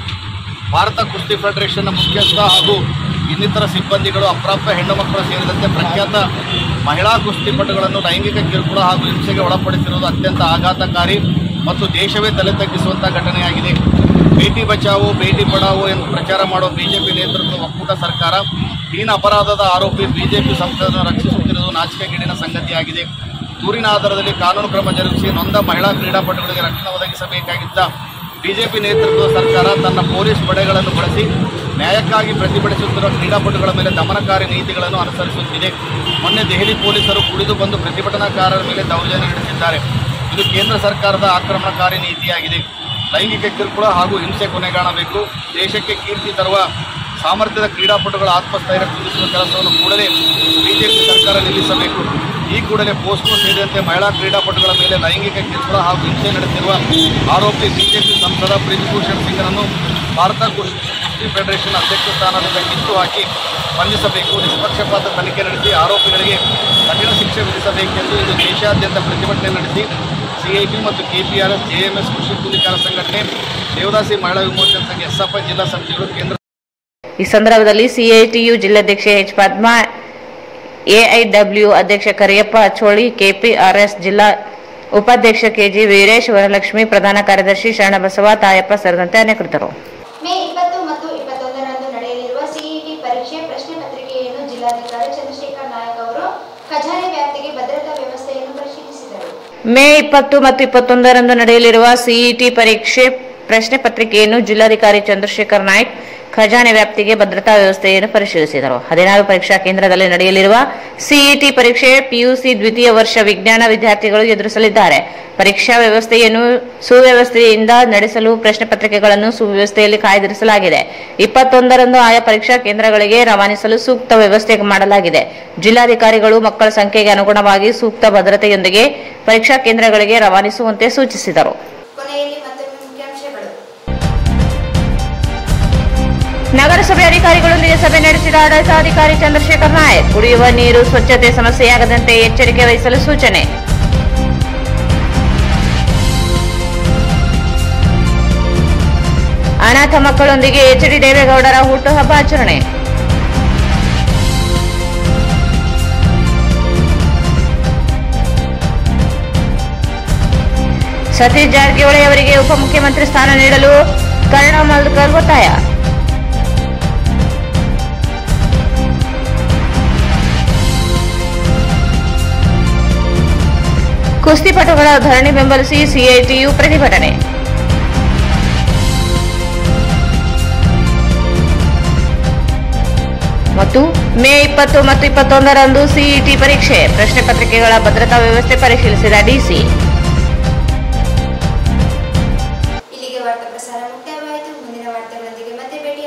Speaker 12: ಭಾರತ ಕುಸ್ತಿ ಫೆಡರೇಷನ್ನ ಮುಖ್ಯಸ್ಥ ಹಾಗೂ ಇನ್ನಿತರ ಸಿಬ್ಬಂದಿಗಳು ಅಪ್ರಾಪ್ತ ಹೆಣ್ಣು ಮಕ್ಕಳು ಸೇರಿದಂತೆ ಪ್ರಖ್ಯಾತ ಮಹಿಳಾ ಕುಸ್ತಿಪಟುಗಳನ್ನು ಲೈಂಗಿಕ ಕಿರುಕುಳ ಹಾಗೂ ಹಿಂಸೆಗೆ ಒಳಪಡಿಸಿರುವುದು ಅತ್ಯಂತ ಆಘಾತಕಾರಿ ಮತ್ತು ದೇಶವೇ ತಲೆ ತಗ್ಗಿಸುವಂತಹ ಘಟನೆಯಾಗಿದೆ ಬೇಟಿ ಬಚಾವೋ ಬೇಟಿ ಪಡಾವೋ ಎಂದು ಪ್ರಚಾರ ಮಾಡುವ ಬಿಜೆಪಿ ನೇತೃತ್ವದ ಒಕ್ಕೂಟ ಸರ್ಕಾರ ಹೀನ ಅಪರಾಧದ ಆರೋಪಿ ಬಿಜೆಪಿ ಸಂಸದರನ್ನು ರಕ್ಷಿಸುತ್ತಿರುವುದು ನಾಚಿಕೆಗೇಡಿನ ಸಂಗತಿಯಾಗಿದೆ ದೂರಿನ ಆಧಾರದಲ್ಲಿ ಕಾನೂನು ಕ್ರಮ ಜರುಗಿಸಿ ನೊಂದ ಮಹಿಳಾ ಕ್ರೀಡಾಪಟುಗಳಿಗೆ ರಕ್ಷಣೆ ಒದಗಿಸಬೇಕಾಗಿದ್ದ ಬಿಜೆಪಿ ನೇತೃತ್ವದ ಸರ್ಕಾರ ತನ್ನ ಪೊಲೀಸ್ ಪಡೆಗಳನ್ನು ಬಳಸಿ ನ್ಯಾಯಕ್ಕಾಗಿ ಪ್ರತಿಭಟಿಸುತ್ತಿರುವ ಕ್ರೀಡಾಪಟುಗಳ ಮೇಲೆ ದಮನಕಾರಿ ನೀತಿಗಳನ್ನು ಅನುಸರಿಸುತ್ತಿದೆ ಮೊನ್ನೆ ದೆಹಲಿ ಪೊಲೀಸರು ಕುಡಿದು ಬಂದು ಪ್ರತಿಭಟನಾಕಾರರ ಮೇಲೆ ದೌರ್ಜನ್ಯ ನಡೆಸಿದ್ದಾರೆ ಇದು ಕೇಂದ್ರ ಸರ್ಕಾರದ ಆಕ್ರಮಣಕಾರಿ ನೀತಿಯಾಗಿದೆ ಲೈಂಗಿಕ ಕಿರುಕುಳ ಹಾಗೂ ಹಿಂಸೆ ಕೊನೆಗಾಣಬೇಕು ದೇಶಕ್ಕೆ ಕೀರ್ತಿ ತರುವ ಸಾಮರ್ಥ್ಯದ ಕ್ರೀಡಾಪಟುಗಳ ಆತ್ಮಸ್ಥೈರ್ಯ ಕುದಿಸುವ ಕೆಲಸವನ್ನು ಕೂಡಲೇ ಬಿಜೆಪಿ ಸರ್ಕಾರ ನಿಲ್ಲಿಸಬೇಕು ಈ ಕೂಡಲೇ ಪೋಸ್ಕೋ ಸೇರಿದಂತೆ ಮಹಿಳಾ ಕ್ರೀಡಾಪಟುಗಳ ಮೇಲೆ ಲೈಂಗಿಕ ಕಿರುಕುಳ ಹಾಗೂ ಹಿಂಸೆ ನಡೆಸಿರುವ ಆರೋಪಿ ಬಿಜೆಪಿ ಸಂಸದ ಬ್ರಿಜ್ಭೂಷಣ್ ಸಿಂಗ್ರನ್ನು ಭಾರತ ಕುಸ್ತಿ ಫೆಡರೇಷನ್ ಅಧ್ಯಕ್ಷ ಸ್ಥಾನದಿಂದ ಕಿತ್ತು ಹಾಕಿ ಬಂಧಿಸಬೇಕು ನಿಷ್ಪಕ್ಷಪಾತ ತನಿಖೆ ನಡೆಸಿ ಆರೋಪಿಗಳಿಗೆ ಕಠಿಣ ಶಿಕ್ಷೆ ವಿಧಿಸಬೇಕೆಂದು ಇದು ದೇಶಾದ್ಯಂತ ಪ್ರತಿಭಟನೆ ನಡೆಸಿ ಸಿಐಟಿ ಮತ್ತು ಕೆಪಿಆರ್ಎಸ್ ಜೆಎಂಎಸ್ ಕೃಷಿ ಕೂಲಿಕಾರ ಸಂಘಟನೆ ದೇವದಾಸಿ ಮಹಿಳಾ ವಿಮೋಚನಾ ಸಂಘ ಎಸ್ಎಫ್ಐ ಜಿಲ್ಲಾ ಸಮಿತಿಗಳು ಕೇಂದ್ರ
Speaker 3: ಈ ಸಂದರ್ಭದಲ್ಲಿ ಸಿಐಟಿಯು ಜಿಲ್ಲಾಧ್ಯಕ್ಷೆ ಎಚ್ ಪದ್ಮಾ ಎಐಡಬ್ಲ್ಯೂ ಅಧ್ಯಕ್ಷ ಕರಿಯಪ್ಪ ಚೋಳಿ ಕೆಪಿಆರ್ಎಸ್ ಜಿಲ್ಲಾ ಉಪಾಧ್ಯಕ್ಷ ಕೆಜಿ ವೀರೇಶ್ ವರಲಕ್ಷ್ಮಿ ಪ್ರಧಾನ ಕಾರ್ಯದರ್ಶಿ ಶರಣಬಸವ ತಾಯಪ್ಪ ಸೇರಿದಂತೆ ಅನೇಕರಿದ್ದರು
Speaker 1: ಮೇ ಇಪ್ಪತ್ತು ಮತ್ತು ಇಪ್ಪತ್ತೊಂದರಂದು ನಡೆಯಲಿರುವ ಸಿಇಟಿ ಪರೀಕ್ಷೆ ಪ್ರಶ್ನೆ ಪತ್ರಿಕೆಯನ್ನು ಜಿಲ್ಲಾಧಿಕಾರಿ ಚಂದ್ರಶೇಖರ್ ನಾಯಕ್ ಅವರು ಖಜಾನೆ ವ್ಯಾಪ್ತಿಗೆ ಭದ್ರತಾ ವ್ಯವಸ್ಥೆಯನ್ನು ಪರಿಶೀಲಿಸಿದರು
Speaker 3: ಮೇ ಇಪ್ಪತ್ತು ಮತ್ತು ಇಪ್ಪತ್ತೊಂದರಂದು ನಡೆಯಲಿರುವ ಸಿಇಟಿ ಪರೀಕ್ಷೆ ಪ್ರಶ್ನೆ ಪತ್ರಿಕೆಯನ್ನು ಜಿಲ್ಲಾಧಿಕಾರಿ ಚಂದ್ರಶೇಖರ್ ನಾಯ್ಕ್ ಖಜಾನೆ ವ್ಯಾಪ್ತಿಗೆ ಭದ್ರತಾ ವ್ಯವಸ್ಥೆಯನ್ನು ಪರಿಶೀಲಿಸಿದರು ಹದಿನಾರು ಪರೀಕ್ಷಾ ಕೇಂದ್ರದಲ್ಲಿ ನಡೆಯಲಿರುವ ಸಿಇಟಿ ಪರೀಕ್ಷೆ ಪಿಯುಸಿ ದ್ವಿತೀಯ ವರ್ಷ ವಿಜ್ಞಾನ ವಿದ್ಯಾರ್ಥಿಗಳು ಎದುರಿಸಲಿದ್ದಾರೆ ಪರೀಕ್ಷಾ ವ್ಯವಸ್ಥೆಯನ್ನು ಸುವ್ಯವಸ್ಥೆಯಿಂದ ನಡೆಸಲು ಪ್ರಶ್ನೆ ಪತ್ರಿಕೆಗಳನ್ನು ಸುವ್ಯವಸ್ಥೆಯಲ್ಲಿ ಕಾಯ್ದಿರಿಸಲಾಗಿದೆ ಇಪ್ಪತ್ತೊಂದರಂದು ಆಯಾ ಪರೀಕ್ಷಾ ಕೇಂದ್ರಗಳಿಗೆ ರವಾನಿಸಲು ಸೂಕ್ತ ವ್ಯವಸ್ಥೆ ಮಾಡಲಾಗಿದೆ ಜಿಲ್ಲಾಧಿಕಾರಿಗಳು ಮಕ್ಕಳ ಸಂಖ್ಯೆಗೆ ಅನುಗುಣವಾಗಿ ಸೂಕ್ತ ಭದ್ರತೆಯೊಂದಿಗೆ ಪರೀಕ್ಷಾ ಕೇಂದ್ರಗಳಿಗೆ ರವಾನಿಸುವಂತೆ ಸೂಚಿಸಿದರು
Speaker 1: ಕೊನೆಯಲ್ಲಿ ಮತ್ತೊಮ್ಮೆ ಮುಖ್ಯಾಂಶಗಳು
Speaker 3: ನಗರಸಭೆ ಅಧಿಕಾರಿಗಳೊಂದಿಗೆ ಸಭೆ ನಡೆಸಿದ ಆಡಳಿತಾಧಿಕಾರಿ ಚಂದ್ರಶೇಖರ್ ನಾಯಕ್ ಕುಡಿಯುವ ನೀರು ಸ್ವಚ್ಛತೆ ಸಮಸ್ಯೆಯಾಗದಂತೆ ಎಚ್ಚರಿಕೆ ವಹಿಸಲು ಸೂಚನೆ ಅನಾಥ ಮಕ್ಕಳೊಂದಿಗೆ ಎಚ್ ಡಿ ದೇವೇಗೌಡರ ಹುಟ್ಟುಹಬ್ಬ ಆಚರಣೆ ಸತೀಶ್ ಜಾರಕಿಹೊಳಿ ಅವರಿಗೆ ಉಪಮುಖ್ಯಮಂತ್ರಿ ಸ್ಥಾನ ನೀಡಲು ಕರ್ಣ ಮಲ್ಕರ್ ಒತ್ತಾಯ ಕುಸ್ತಿಪಟುಗಳ ಧರಣಿ ಬೆಂಬಲಿಸಿ ಸಿಐಟಿಯು ಪ್ರತಿಭಟನೆ ಮತ್ತು ಮೇ ಇಪ್ಪತ್ತು ಮತ್ತು ಇಪ್ಪತ್ತೊಂದರಂದು ಸಿಇಟಿ ಪರೀಕ್ಷೆ ಪ್ರಶ್ನೆ ಪತ್ರಿಕೆಗಳ ಭದ್ರತಾ ವ್ಯವಸ್ಥೆ ಪರಿಶೀಲಿಸಿದ ಡಿಸಿ
Speaker 1: ಇಲ್ಲಿಗೆ ವಾರ್ತಾ ಪ್ರಸಾರ ಮುಕ್ತಾಯವಾಯಿತು ಮುಂದಿನ ವಾರ್ತೆಗಳೊಂದಿಗೆ ಮತ್ತೆ ಭೇಟಿ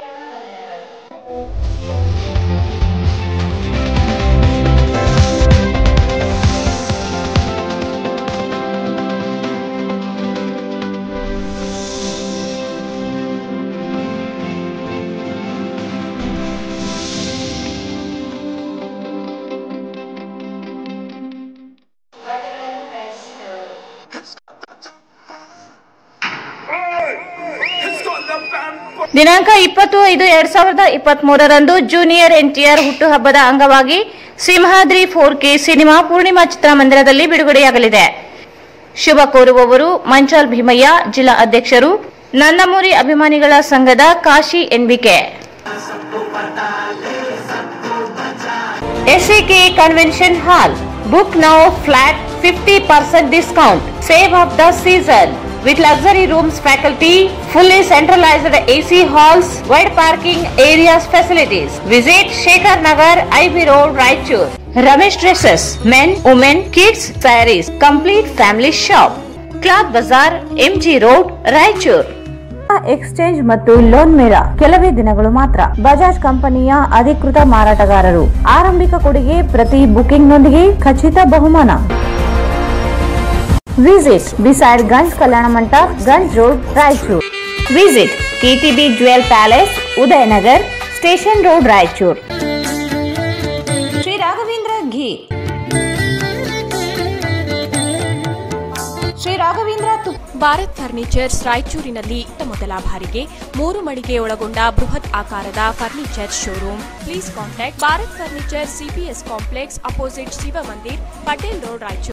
Speaker 2: It's got the bamboo.
Speaker 3: ದಿನಾಂಕ ಇಪ್ಪತ್ತು ಐದು ಎರಡ್ ಸಾವಿರದ ಇಪ್ಪತ್ತ್ ಮೂರರಂದು ಜೂನಿಯರ್ ಎನ್ಟಿಆರ್ ಹುಟ್ಟುಹಬ್ಬದ ಅಂಗವಾಗಿ Simhadri four K cinema Poornima ಚಿತ್ರಮಂದಿರದಲ್ಲಿ ಬಿಡುಗಡೆಯಾಗಲಿದೆ ಶುಭ ಕೋರುವವರು ಮಂಚಾಲ್ ಭೀಮಯ್ಯ ಜಿಲ್ಲಾ ಅಧ್ಯಕ್ಷರು ನನ್ನಮೂರಿ ಅಭಿಮಾನಿಗಳ ಸಂಘದ Kashi NBK SAK convention hall book now flat fifty percent discount save of the season with luxury rooms faculty, fully centralized AC halls, wide parking areas facilities. Visit Shekhar Nagar, IB Road, Raichur. Ramesh Dresses, men, women, kids, sarees, complete family shop. Cloth Bazaar, MG Road, Raichur.
Speaker 11: Exchange ಮತ್ತು loan ಮೇಳ ಕೆಲವೇ ದಿನಗಳು ಮಾತ್ರ ಬಜಾಜ್ ಕಂಪನಿಯ ಅಧಿಕೃತ ಮಾರಾಟಗಾರರು ಆರಂಭಿಕ ಕೊಡುಗೆ ಪ್ರತಿ ಬುಕಿಂಗ್ನೊಂದಿಗೆ ಖಚಿತ ಬಹುಮಾನ ವಿಸಿಟ್ ಬಿಸೈಡ್ ಗಂಜ್ ಕಲ್ಯಾಣ ಮಂಟಪ Ganj road Raichur visit KTB jewel palace Udayanagar station road Raichur Shri Raghavendra ghee Shri Raghavendra ತುಪ್ಪ
Speaker 4: ಭಾರತ್ ಫರ್ನಿಚರ್ಸ್ ರಾಯಚೂರಿನಲ್ಲಿ ಇತ್ತ ಮೊದಲ ಬಾರಿಗೆ ಮೂರು ಮಳಿಗೆ ಒಳಗೊಂಡ ಬೃಹತ್ ಆಕಾರದ furniture showroom please contact Bharat furniture CPS complex opposite Shiva Mandir Patel road Raichur